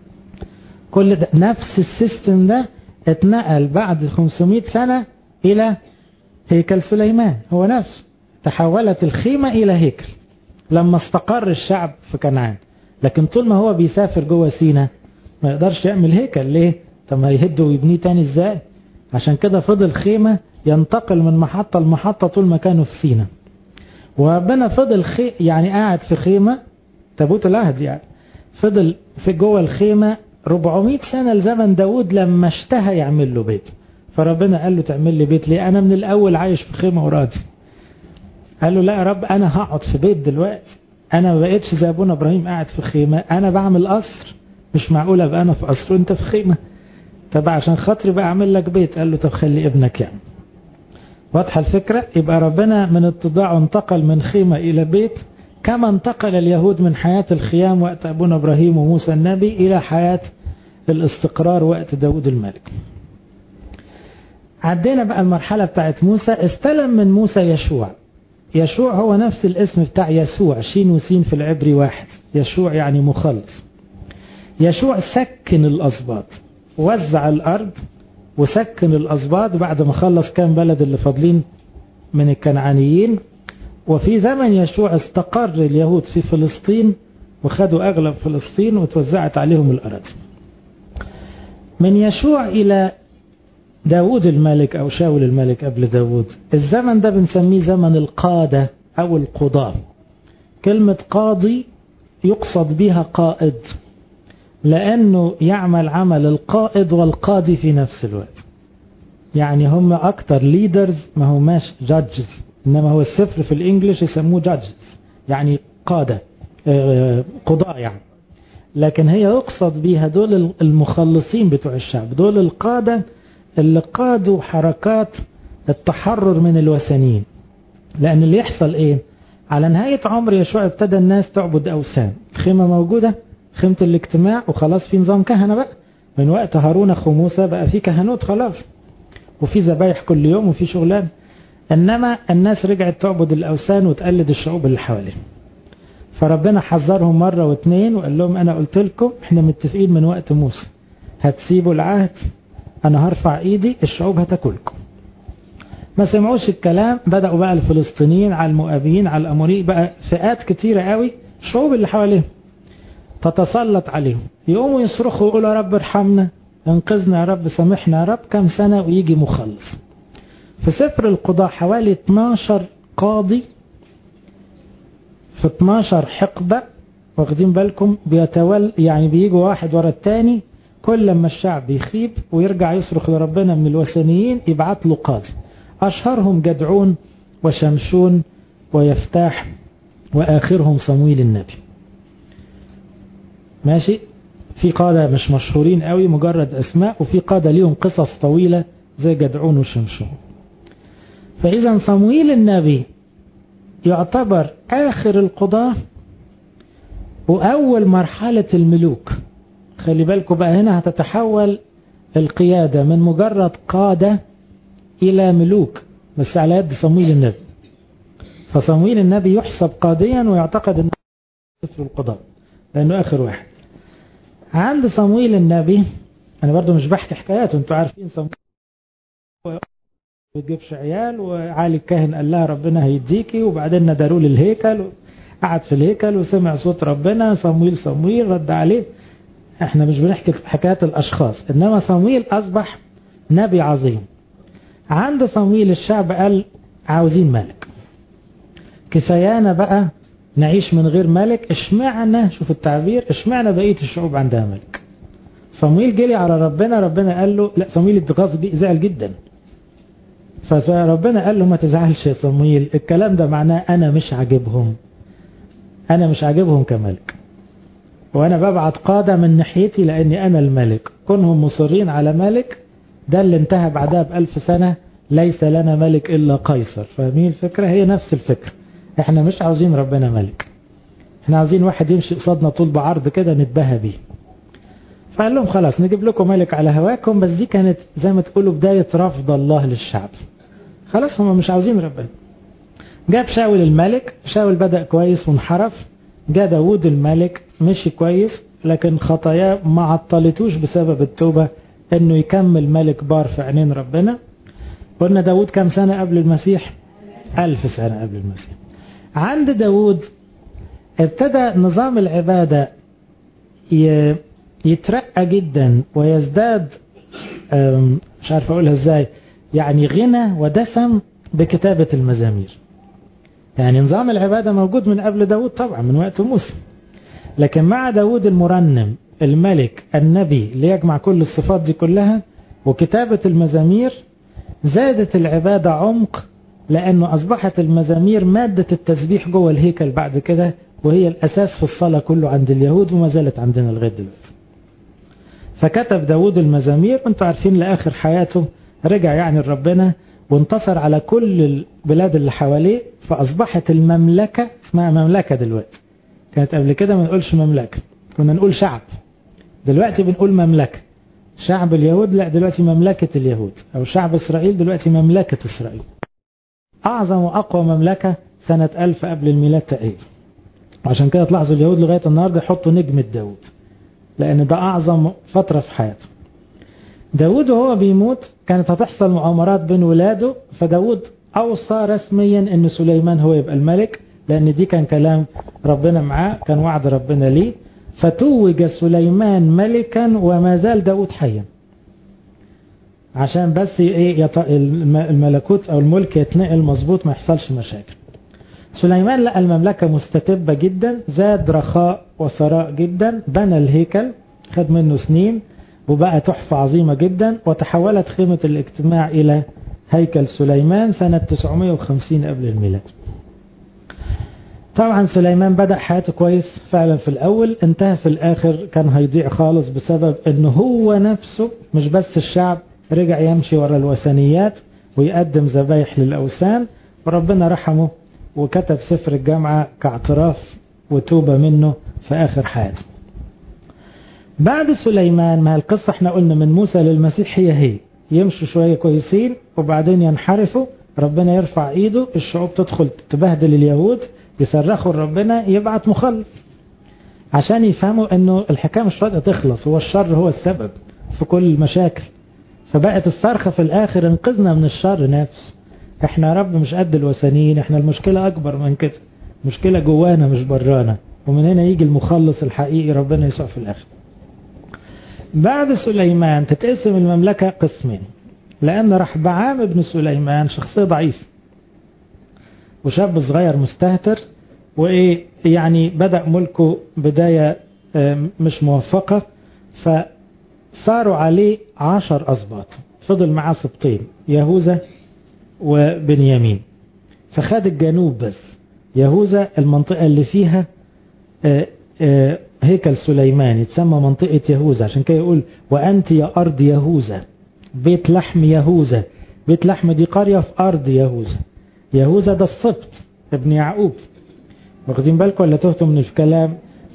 كل ده نفس السيستم ده اتنقل بعد 500 سنة إلى هيكل سليمان هو نفسه تحولت الخيمة إلى هيكل لما استقر الشعب في كنعان لكن طول ما هو بيسافر جوه سينا ما يقدرش يعمل هيكل ليه طب ما يهده ويبنيه تاني ازاي عشان كده فضل خيمة ينتقل من محطة لمحطة طول ما كانوا في سينا وربنا فضل خي... يعني قاعد في خيمة تابوت العهد يعني فضل في جوه الخيمة 400 سنة لزمن داود لما اشتهى يعمل له بيت فربنا قال له تعمل لي بيت ليه انا من الاول عايش في خيمة وراضي قال له لا يا رب انا هقعد في بيت دلوقتي انا ما بقتش زي ابونا ابراهيم قاعد في خيمة انا بعمل قصر مش معقول ابقى انا في قصر وانت في خيمة طب عشان خاطري بقى اعمل لك بيت قال له طب خلي ابنك يعني واضحة الفكرة يبقى ربنا من اتضاعه انتقل من خيمة الى بيت كما انتقل اليهود من حياة الخيام وقت أبونا إبراهيم وموسى النبي إلى حياة الاستقرار وقت داود الملك عدينا بقى المرحلة بتاعت موسى استلم من موسى يشوع يشوع هو نفس الاسم بتاع يسوع شين وسين في العبري واحد يشوع يعني مخلص يشوع سكن الأسباط وزع الأرض وسكن الأسباط بعد ما خلص كام بلد اللي فاضلين من الكنعانيين وفي زمن يشوع استقر اليهود في فلسطين وخدوا أغلب فلسطين وتوزعت عليهم الأراضي من يشوع إلى داود الملك أو شاول الملك قبل داود الزمن ده بنسميه زمن القادة أو القضاء كلمة قاضي يقصد بها قائد لأنه يعمل عمل القائد والقاضي في نفس الوقت يعني هم أكتر ليدرز ما هماش جادجز إنما هو السفر في الإنجليش يسموه جادجز يعني قادة قضاء يعني لكن هي يقصد بيها دول المخلصين بتوع الشعب دول القادة اللي قادوا حركات التحرر من الوثنيين لأن اللي يحصل إيه على نهاية عمر يشوع ابتدى الناس تعبد أوثان خيمة موجودة خيمة الاجتماع وخلاص في نظام كهنة بقى من وقت هارون أخو موسى بقى في كهنوت خلاص وفي ذبايح كل يوم وفي شغلان إنما الناس رجعت تعبد الأوثان وتقلد الشعوب اللي حواليهم فربنا حذرهم مرة واثنين وقال لهم أنا قلت لكم احنا متفقين من وقت موسى هتسيبوا العهد أنا هرفع إيدي الشعوب هتاكلكم ما سمعوش الكلام بدأوا بقى الفلسطينيين على المؤابيين على الأموريين بقى فئات كتيرة قوي الشعوب اللي حواليهم تتسلط عليهم يقوموا يصرخوا ويقولوا يا رب ارحمنا انقذنا يا رب سامحنا يا رب كم سنة ويجي مخلص في سفر القضاء حوالي 12 قاضي في 12 حقبة واخدين بالكم بيتول يعني بيجوا واحد ورا التاني كل لما الشعب بيخيب ويرجع يصرخ لربنا من الوثنيين يبعت له قاضي أشهرهم جدعون وشمشون ويفتاح وآخرهم صمويل النبي ماشي في قادة مش مشهورين قوي مجرد أسماء وفي قادة ليهم قصص طويلة زي جدعون وشمشون فإذا صمويل النبي يعتبر آخر القضاة وأول مرحلة الملوك خلي بالكم بقى هنا هتتحول القيادة من مجرد قادة إلى ملوك بس على يد صمويل النبي فصمويل النبي يحسب قاضيا ويعتقد أنه سفر القضاء لأنه آخر واحد عند صمويل النبي أنا برضو مش بحكي حكايات وانتوا عارفين صمويل بتجيبش عيال وعالي الكاهن قال لها ربنا هيديكي وبعدين ندروا للهيكل قعد في الهيكل وسمع صوت ربنا صمويل صمويل رد عليه احنا مش بنحكي حكايات الاشخاص انما صمويل اصبح نبي عظيم عند صمويل الشعب قال عاوزين ملك كفايانا بقى نعيش من غير ملك اشمعنا شوف التعبير اشمعنا بقية الشعوب عندها ملك صمويل جري على ربنا ربنا قال له لا صمويل اتغاظ زعل جدا فربنا قال له ما تزعلش يا صمويل الكلام ده معناه انا مش عاجبهم انا مش عاجبهم كملك وانا ببعت قادة من ناحيتي لاني انا الملك كونهم مصرين على ملك ده اللي انتهى بعدها بألف سنة ليس لنا ملك الا قيصر فاهمين الفكرة هي نفس الفكرة احنا مش عاوزين ربنا ملك احنا عاوزين واحد يمشي قصادنا طول بعرض كده نتباهى بيه فقال لهم خلاص نجيب لكم ملك على هواكم بس دي كانت زي ما تقولوا بداية رفض الله للشعب خلاص هم مش عاوزين ربنا جاب شاول الملك شاول بدأ كويس وانحرف جاء داود الملك مشي كويس لكن خطاياه ما عطلتوش بسبب التوبة انه يكمل ملك بار في عينين ربنا قلنا داود كم سنة قبل المسيح ألف سنة قبل المسيح عند داود ابتدى نظام العبادة يترقى جدا ويزداد مش عارف اقولها ازاي يعني غنى ودسم بكتابة المزامير يعني نظام العبادة موجود من قبل داود طبعا من وقت موسى لكن مع داود المرنم الملك النبي اللي يجمع كل الصفات دي كلها وكتابة المزامير زادت العبادة عمق لأنه أصبحت المزامير مادة التسبيح جوه الهيكل بعد كده وهي الأساس في الصلاة كله عند اليهود وما زالت عندنا لغاية دلوقتي فكتب داود المزامير وانتوا عارفين لآخر حياته رجع يعني لربنا وانتصر على كل البلاد اللي حواليه فأصبحت المملكة اسمها مملكة دلوقتي كانت قبل كده ما نقولش مملكة كنا نقول شعب دلوقتي بنقول مملكة شعب اليهود لا دلوقتي مملكة اليهود أو شعب إسرائيل دلوقتي مملكة إسرائيل أعظم وأقوى مملكة سنة ألف قبل الميلاد تقريبا عشان كده تلاحظوا اليهود لغاية النهاردة يحطوا نجمة داود لأن ده أعظم فترة في حياته داود وهو بيموت كانت هتحصل مؤامرات بين ولاده فداود أوصى رسميا أن سليمان هو يبقى الملك لأن دي كان كلام ربنا معاه كان وعد ربنا ليه فتوج سليمان ملكا وما زال داود حيا عشان بس ايه الملكوت او الملك يتنقل مظبوط ما يحصلش مشاكل سليمان لقى المملكة مستتبة جدا زاد رخاء وثراء جدا بنى الهيكل خد منه سنين وبقى تحفة عظيمة جدا وتحولت خيمة الاجتماع إلى هيكل سليمان سنة 950 قبل الميلاد طبعا سليمان بدأ حياته كويس فعلا في الأول انتهى في الآخر كان هيضيع خالص بسبب أنه هو نفسه مش بس الشعب رجع يمشي ورا الوثنيات ويقدم ذبايح للأوثان وربنا رحمه وكتب سفر الجامعة كاعتراف وتوبة منه في آخر حياته بعد سليمان ما القصة احنا قلنا من موسى للمسيح هي هي يمشوا شوية كويسين وبعدين ينحرفوا ربنا يرفع ايده الشعوب تدخل تبهدل اليهود يصرخوا لربنا يبعت مخلص عشان يفهموا انه الحكاية مش راضية تخلص هو الشر هو السبب في كل المشاكل فبقت الصرخة في الاخر انقذنا من الشر نفسه احنا يا رب مش قد الوثنيين احنا المشكلة اكبر من كده مشكلة جوانا مش برانا ومن هنا يجي المخلص الحقيقي ربنا يسوع في الاخر بعد سليمان تتقسم المملكة قسمين لأن رحبعام ابن سليمان شخصية ضعيف وشاب صغير مستهتر وإيه يعني بدأ ملكه بداية مش موفقة فصاروا عليه عشر أسباط فضل معاه سبطين يهوذا وبنيامين فخد الجنوب بس يهوذا المنطقة اللي فيها هيكل سليمان يتسمى منطقة يهوذا عشان كده يقول وأنت يا أرض يهوذا بيت لحم يهوذا بيت لحم دي قرية في أرض يهوذا يهوذا ده السبط ابن يعقوب واخدين بالكم ولا تهتم من الكلام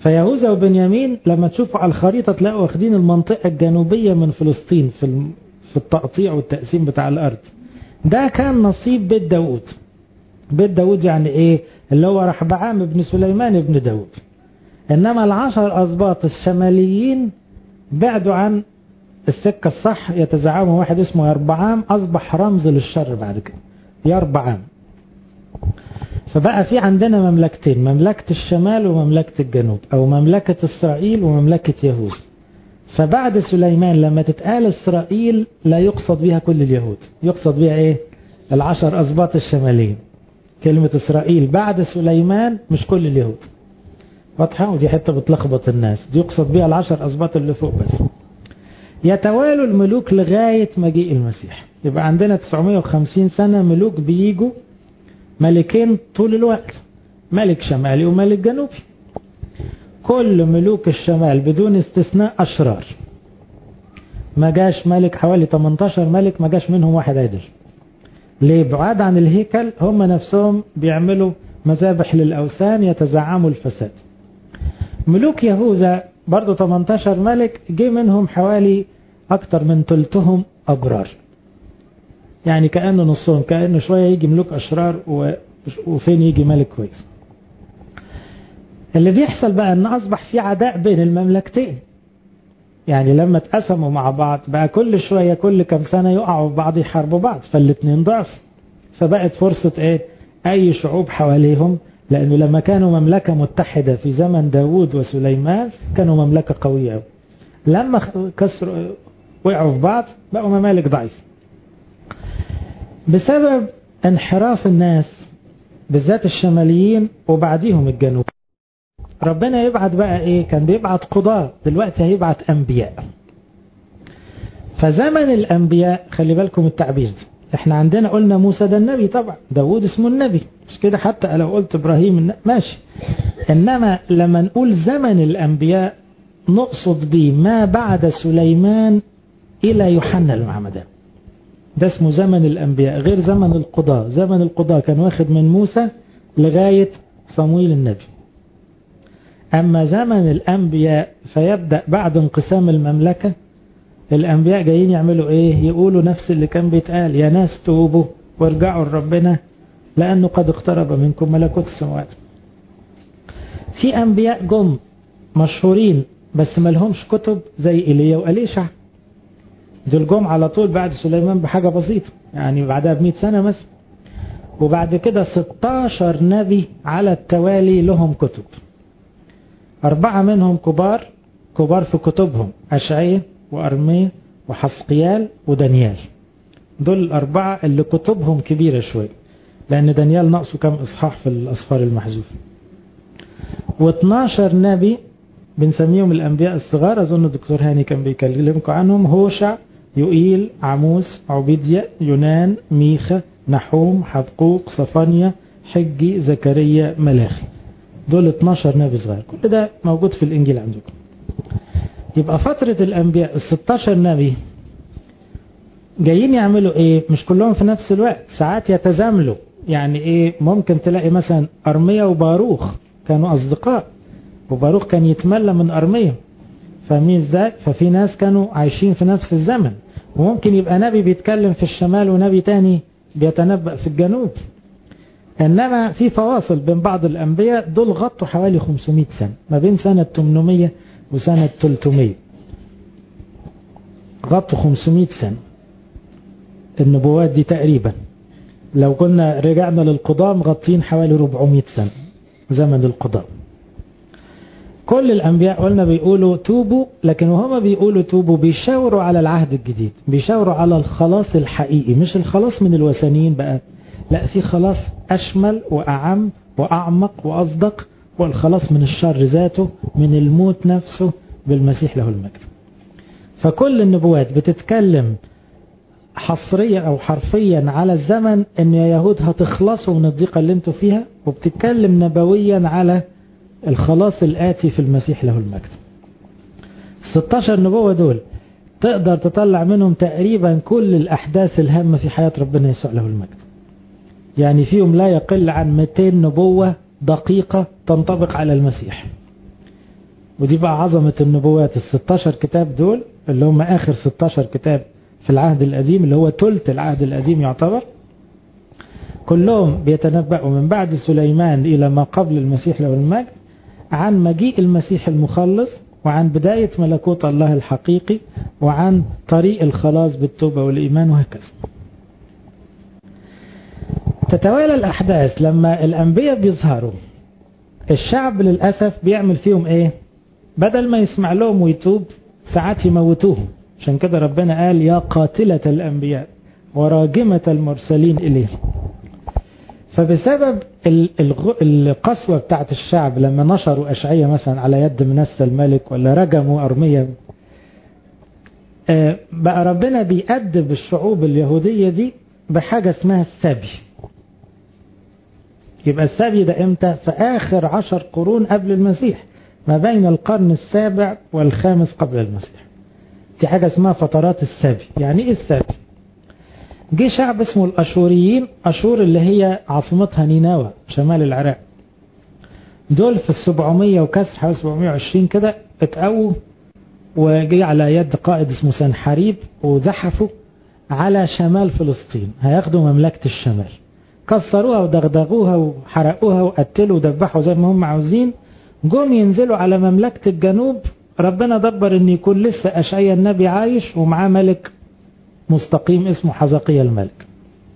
فيهوذا وبنيامين لما تشوفوا على الخريطة تلاقوا واخدين المنطقة الجنوبية من فلسطين في في التقطيع والتقسيم بتاع الأرض ده كان نصيب بيت داود بيت داود يعني ايه اللي هو رحبعام بن سليمان بن داود انما العشر اسباط الشماليين بعدوا عن السكة الصح يتزعموا واحد اسمه يربعام اصبح رمز للشر بعد كده يربعام فبقى في عندنا مملكتين مملكة الشمال ومملكة الجنوب او مملكة اسرائيل ومملكة يهوذا فبعد سليمان لما تتقال اسرائيل لا يقصد بها كل اليهود يقصد بها ايه العشر اسباط الشماليين كلمة اسرائيل بعد سليمان مش كل اليهود واضحة ودي حتة بتلخبط الناس دي يقصد بها العشر اسباط اللي فوق بس يتوالوا الملوك لغاية مجيء المسيح يبقى عندنا 950 سنة ملوك بيجوا ملكين طول الوقت ملك شمالي وملك جنوبي كل ملوك الشمال بدون استثناء أشرار ما جاش ملك حوالي 18 ملك ما جاش منهم واحد عدل ليه بعاد عن الهيكل هم نفسهم بيعملوا مذابح للأوثان يتزعموا الفساد ملوك يهوذا برضو 18 ملك جه منهم حوالي أكتر من ثلثهم أبرار يعني كأنه نصهم كأنه شوية يجي ملوك أشرار وفين يجي ملك كويس اللي بيحصل بقى ان اصبح في عداء بين المملكتين يعني لما اتقسموا مع بعض بقى كل شوية كل كم سنة يقعوا في بعض يحاربوا بعض فالاتنين ضعف فبقت فرصة ايه اي شعوب حواليهم لانه لما كانوا مملكة متحدة في زمن داوود وسليمان كانوا مملكة قوية لما كسروا وقعوا في بعض بقوا ممالك ضعيفة بسبب انحراف الناس بالذات الشماليين وبعديهم الجنوب ربنا يبعت بقى ايه كان بيبعت قضاة دلوقتي هيبعت انبياء فزمن الانبياء خلي بالكم التعبير ده احنا عندنا قلنا موسى ده النبي طبعا داود اسمه النبي مش كده حتى لو قلت ابراهيم ماشي انما لما نقول زمن الانبياء نقصد به ما بعد سليمان الى يوحنا المعمدان ده اسمه زمن الانبياء غير زمن القضاء زمن القضاء كان واخد من موسى لغاية صمويل النبي أما زمن الأنبياء فيبدأ بعد انقسام المملكة الأنبياء جايين يعملوا إيه يقولوا نفس اللي كان بيتقال يا ناس توبوا وارجعوا لربنا لأنه قد اقترب منكم ملكوت السماوات في أنبياء جم مشهورين بس ما لهمش كتب زي إيليا وأليشع دول جم على طول بعد سليمان بحاجة بسيطة يعني بعدها بمئة سنة مثلا وبعد كده 16 نبي على التوالي لهم كتب أربعة منهم كبار كبار في كتبهم أشعية وأرمية وحسقيال ودانيال دول الأربعة اللي كتبهم كبيرة شوي لأن دانيال ناقصه كم إصحاح في الأصفار المحذوفة و12 نبي بنسميهم الأنبياء الصغار أظن الدكتور هاني كان بيكلمكم عنهم هوشع يوئيل عموس عبيديا يونان ميخا نحوم حبقوق صفانيا حجي زكريا ملاخي دول 12 نبي صغير كل ده موجود في الإنجيل عندكم يبقى فترة الأنبياء ال 16 نبي جايين يعملوا إيه مش كلهم في نفس الوقت ساعات يتزاملوا يعني إيه ممكن تلاقي مثلا أرمية وباروخ كانوا أصدقاء وباروخ كان يتملى من أرمية فاهمين ازاي ففي ناس كانوا عايشين في نفس الزمن وممكن يبقى نبي بيتكلم في الشمال ونبي تاني بيتنبأ في الجنوب إنما في فواصل بين بعض الأنبياء دول غطوا حوالي 500 سنة ما بين سنة 800 وسنة 300 غطوا 500 سنة النبوات دي تقريبا لو كنا رجعنا للقضاء مغطين حوالي 400 سنة زمن القضاء كل الأنبياء قلنا بيقولوا توبوا لكن وهما بيقولوا توبوا بيشاوروا على العهد الجديد بيشاوروا على الخلاص الحقيقي مش الخلاص من الوثنيين بقى لا في خلاص أشمل وأعم وأعمق وأصدق والخلاص من الشر ذاته من الموت نفسه بالمسيح له المجد فكل النبوات بتتكلم حصريا أو حرفيا على الزمن أن يا يهود هتخلصوا من الضيقة اللي انتوا فيها وبتتكلم نبويا على الخلاص الآتي في المسيح له المجد 16 نبوة دول تقدر تطلع منهم تقريبا كل الأحداث الهامة في حياة ربنا يسوع له المجد يعني فيهم لا يقل عن 200 نبوة دقيقة تنطبق على المسيح ودي بقى عظمة النبوات ال 16 كتاب دول اللي هم آخر 16 كتاب في العهد القديم اللي هو تلت العهد القديم يعتبر كلهم بيتنبأوا من بعد سليمان إلى ما قبل المسيح له المجد عن مجيء المسيح المخلص وعن بداية ملكوت الله الحقيقي وعن طريق الخلاص بالتوبة والإيمان وهكذا تتوالى الأحداث لما الأنبياء بيظهروا الشعب للأسف بيعمل فيهم إيه بدل ما يسمع لهم ويتوب ساعات يموتوهم عشان كده ربنا قال يا قاتلة الأنبياء وراجمة المرسلين إليه فبسبب القسوة بتاعت الشعب لما نشروا أشعية مثلا على يد منسى الملك ولا رجموا أرمية بقى ربنا بيأدب الشعوب اليهودية دي بحاجة اسمها السبي يبقى السبي ده امتى في آخر عشر قرون قبل المسيح ما بين القرن السابع والخامس قبل المسيح دي حاجة اسمها فترات السبي يعني ايه السبي جه شعب اسمه الأشوريين أشور اللي هي عاصمتها نينوى شمال العراق دول في السبعمية وكسر حوالي 720 كده اتقووا وجي على يد قائد اسمه سنحريب وزحفوا على شمال فلسطين هياخدوا مملكة الشمال كسروها ودغدغوها وحرقوها وقتلوا ودبحوا زي ما هم عاوزين جم ينزلوا على مملكة الجنوب ربنا دبر ان يكون لسه أشعيا النبي عايش ومعاه ملك مستقيم اسمه حزقية الملك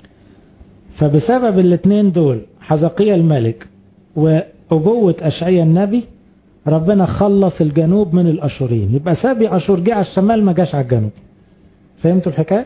فبسبب الاثنين دول حزقية الملك وأبوة أشعيا النبي ربنا خلص الجنوب من الأشورين يبقى سابي أشور جه على الشمال ما جاش على الجنوب فهمتوا الحكاية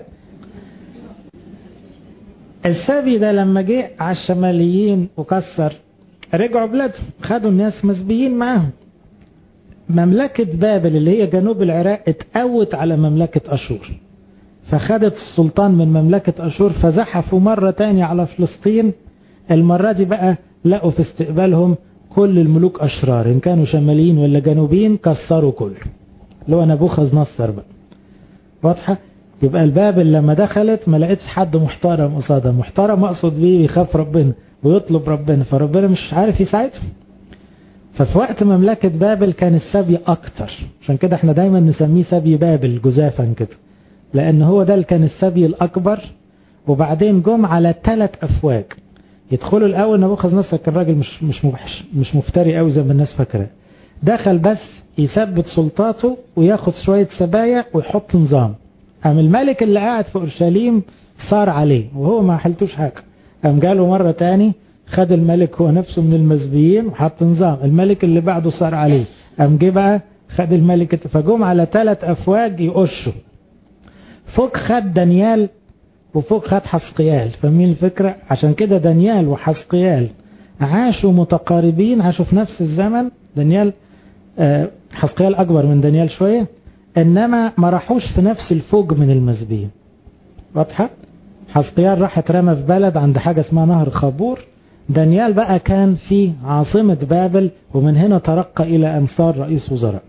السابي ده لما جه على الشماليين وكسر رجعوا بلادهم خدوا الناس مسبيين معاهم مملكة بابل اللي هي جنوب العراق اتقوت على مملكة أشور فخدت السلطان من مملكة أشور فزحفوا مرة تانية على فلسطين المرة دي بقى لقوا في استقبالهم كل الملوك أشرار إن كانوا شماليين ولا جنوبيين كسروا كله اللي هو نبوخذ نصر بقى واضحة يبقى البابل لما دخلت ما لقيتش حد محترم قصادها محترم أقصد بيه يخاف ربنا ويطلب ربنا فربنا مش عارف يساعدهم ففي وقت مملكة بابل كان السبي أكتر عشان كده احنا دايما نسميه سبي بابل جزافا كده لأن هو ده اللي كان السبي الأكبر وبعدين جم على ثلاث أفواج يدخلوا الأول نبوخذ نصر كان راجل مش مش مبحش مش مفتري قوي زي ما الناس فاكرة دخل بس يثبت سلطاته وياخد شوية سبايا ويحط نظام قام الملك اللي قاعد في أورشليم صار عليه وهو ما حلتوش حاجة قام جاله مرة تاني خد الملك هو نفسه من المزبيين وحط نظام الملك اللي بعده صار عليه قام جه بقى خد الملك فجم على ثلاث أفواج يقشوا فوق خد دانيال وفوق خد حسقيال فاهمين الفكرة عشان كده دانيال وحسقيال عاشوا متقاربين عاشوا في نفس الزمن دانيال حسقيال أكبر من دانيال شوية إنما ما راحوش في نفس الفوج من المزبين واضحة حسقيال راح اترمى في بلد عند حاجة اسمها نهر خابور دانيال بقى كان في عاصمة بابل ومن هنا ترقى إلى أن صار رئيس وزراء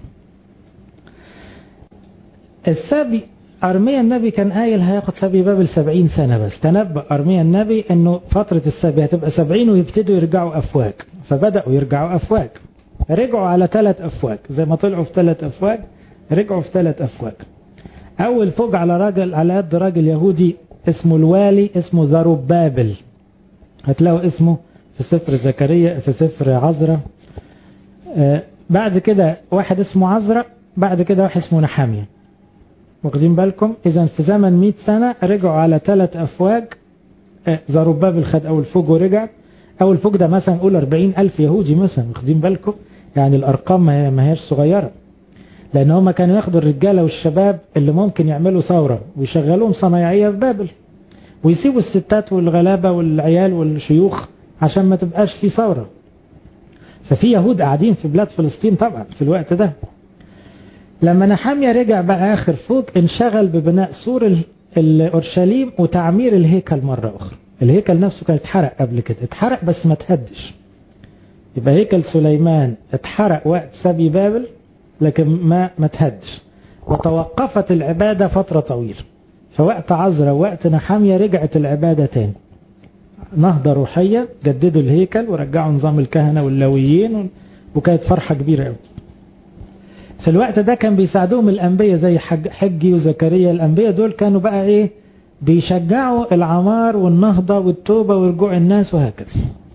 السبي أرميا النبي كان قايل هياخد سبي بابل سبعين سنة بس تنبأ أرميا النبي أنه فترة السبي هتبقى سبعين ويبتدوا يرجعوا أفواج فبدأوا يرجعوا أفواج رجعوا على ثلاث أفواج زي ما طلعوا في ثلاث أفواج رجعوا في ثلاث أفواج أول فوج على راجل على يد راجل يهودي اسمه الوالي اسمه زروبابل هتلاقوا اسمه في سفر زكريا في سفر عزرة آه بعد كده واحد اسمه عزرة بعد كده واحد اسمه نحامية واخدين بالكم اذا في زمن 100 سنة رجعوا على ثلاث افواج آه زروبابل خد اول فوج ورجع اول فوج ده مثلا نقول 40 الف يهودي مثلا واخدين بالكم يعني الارقام ما هيش صغيرة لان هم كانوا ياخدوا الرجالة والشباب اللي ممكن يعملوا ثورة ويشغلوهم صنايعية في بابل ويسيبوا الستات والغلابة والعيال والشيوخ عشان ما تبقاش في ثورة ففي يهود قاعدين في بلاد فلسطين طبعا في الوقت ده لما نحامية رجع بقى آخر فوق انشغل ببناء سور الأورشليم وتعمير الهيكل مرة أخرى الهيكل نفسه كان اتحرق قبل كده اتحرق بس ما تهدش يبقى هيكل سليمان اتحرق وقت سبي بابل لكن ما ما تهدش وتوقفت العبادة فترة طويلة فوقت عزرا وقت نحامية رجعت العبادة تاني نهضة روحية جددوا الهيكل ورجعوا نظام الكهنة واللويين وكانت فرحة كبيرة قوي في الوقت ده كان بيساعدوهم الأنبياء زي حج حجي وزكريا الأنبياء دول كانوا بقى إيه بيشجعوا العمار والنهضة والتوبة ورجوع الناس وهكذا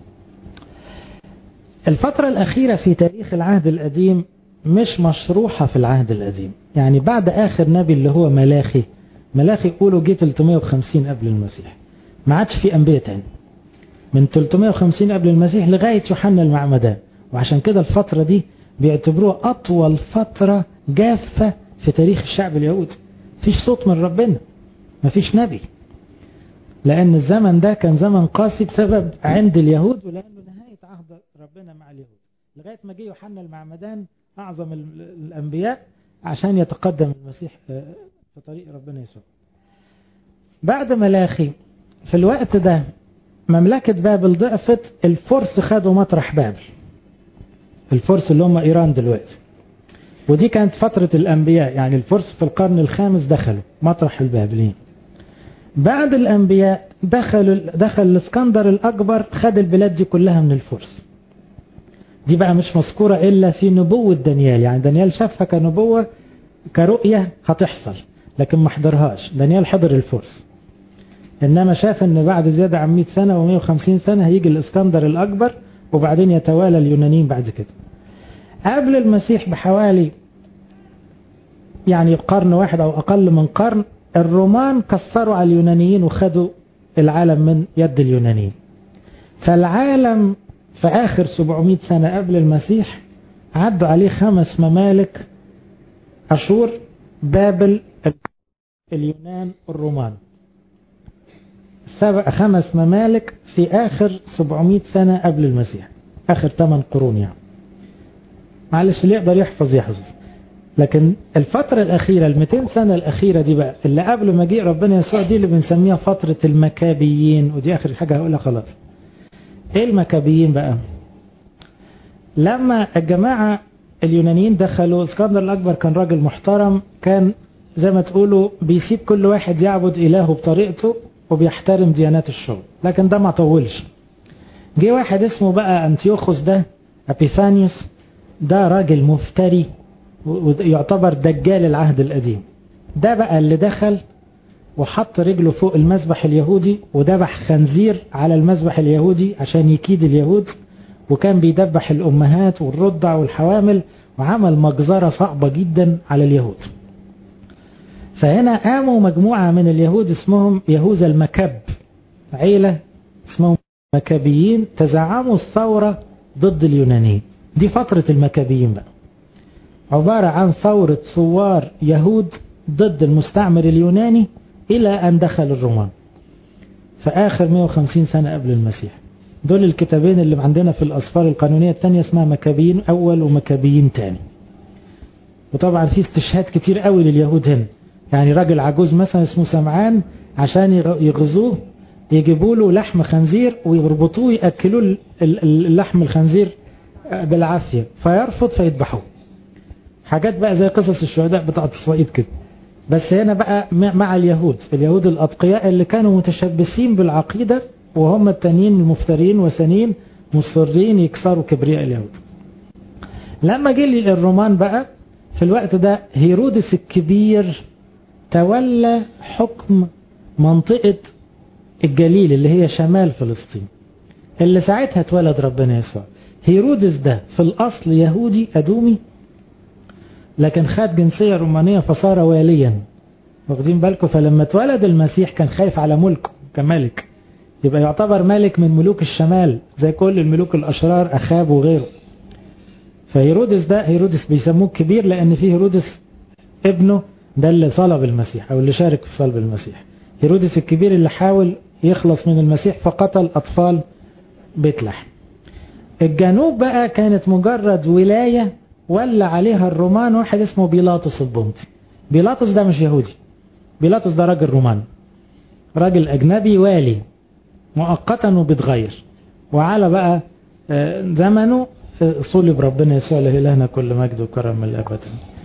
الفترة الأخيرة في تاريخ العهد القديم مش مشروحة في العهد القديم يعني بعد آخر نبي اللي هو ملاخي ملاخي يقولوا جه 350 قبل المسيح ما عادش في أنبياء تاني من 350 قبل المسيح لغاية يوحنا المعمدان وعشان كده الفترة دي بيعتبروها أطول فترة جافة في تاريخ الشعب اليهودي فيش صوت من ربنا مفيش نبي لأن الزمن ده كان زمن قاسي بسبب عند اليهود ولأنه نهاية عهد ربنا مع اليهود لغاية ما جه يوحنا المعمدان أعظم الأنبياء عشان يتقدم المسيح في طريق ربنا يسوع بعد ملاخي في الوقت ده مملكة بابل ضعفت الفرس خدوا مطرح بابل الفرس اللي هم إيران دلوقتي ودي كانت فترة الأنبياء يعني الفرس في القرن الخامس دخلوا مطرح البابليين بعد الأنبياء دخلوا دخل الاسكندر الأكبر خد البلاد دي كلها من الفرس دي بقى مش مذكورة إلا في نبوة دانيال يعني دانيال شافها كنبوة كرؤية هتحصل لكن ما حضرهاش دانيال حضر الفرس إنما شاف إن بعد زيادة عن 100 سنة و150 سنة هيجي الاسكندر الأكبر وبعدين يتوالى اليونانيين بعد كده قبل المسيح بحوالي يعني قرن واحد أو أقل من قرن الرومان كسروا على اليونانيين وخدوا العالم من يد اليونانيين فالعالم في آخر 700 سنة قبل المسيح عدوا عليه خمس ممالك أشور بابل اليونان الرومان سبع خمس ممالك في آخر 700 سنة قبل المسيح آخر 8 قرون يعني معلش اللي يقدر يحفظ يحفظ لكن الفترة الأخيرة ال 200 سنة الأخيرة دي بقى اللي قبل مجيء ربنا يسوع دي اللي بنسميها فترة المكابيين ودي آخر حاجة هقولها خلاص إيه المكابيين بقى لما الجماعة اليونانيين دخلوا اسكندر الأكبر كان راجل محترم كان زي ما تقولوا بيسيب كل واحد يعبد إلهه بطريقته وبيحترم ديانات الشغل لكن ده ما طولش جه واحد اسمه بقى أنتيوخوس ده أبيفانيوس ده راجل مفتري ويعتبر دجال العهد القديم ده بقى اللي دخل وحط رجله فوق المذبح اليهودي وذبح خنزير على المذبح اليهودي عشان يكيد اليهود وكان بيدبح الأمهات والرضع والحوامل وعمل مجزرة صعبة جدا على اليهود فهنا قاموا مجموعة من اليهود اسمهم يهوذا المكب عيلة اسمهم مكابيين تزعموا الثورة ضد اليونانيين دي فترة المكابيين بقى عبارة عن ثورة ثوار يهود ضد المستعمر اليوناني إلى أن دخل الرومان في آخر 150 سنة قبل المسيح دول الكتابين اللي عندنا في الأسفار القانونية الثانية اسمها مكابيين أول ومكابيين تاني وطبعا في استشهاد كتير قوي لليهود هنا يعني راجل عجوز مثلا اسمه سمعان عشان يغزوه يجيبوا له لحم خنزير ويربطوه يأكلوه اللحم الخنزير بالعافية فيرفض فيذبحوه حاجات بقى زي قصص الشهداء بتاعت الصعيد كده بس هنا بقى مع اليهود اليهود الأتقياء اللي كانوا متشبثين بالعقيدة وهم التانيين المفترين وسنين مصرين يكسروا كبرياء اليهود لما جه الرومان بقى في الوقت ده هيرودس الكبير تولى حكم منطقة الجليل اللي هي شمال فلسطين اللي ساعتها اتولد ربنا يسوع هيرودس ده في الأصل يهودي أدومي لكن خد جنسية رومانية فصار واليا واخدين بالكم فلما اتولد المسيح كان خايف على ملكه كملك يبقى يعتبر ملك من ملوك الشمال زي كل الملوك الأشرار أخاب وغيره فهيرودس ده هيرودس بيسموه كبير لأن فيه هيرودس ابنه ده اللي صلب المسيح أو اللي شارك في صلب المسيح هيرودس الكبير اللي حاول يخلص من المسيح فقتل أطفال بيت لحم الجنوب بقى كانت مجرد ولاية ولا عليها الرومان واحد اسمه بيلاطس البنطي بيلاطس ده مش يهودي بيلاطس ده راجل روماني راجل أجنبي والي مؤقتا وبيتغير وعلى بقى زمنه صلب ربنا يسوع لإلهنا كل مجد وكرم من الأبد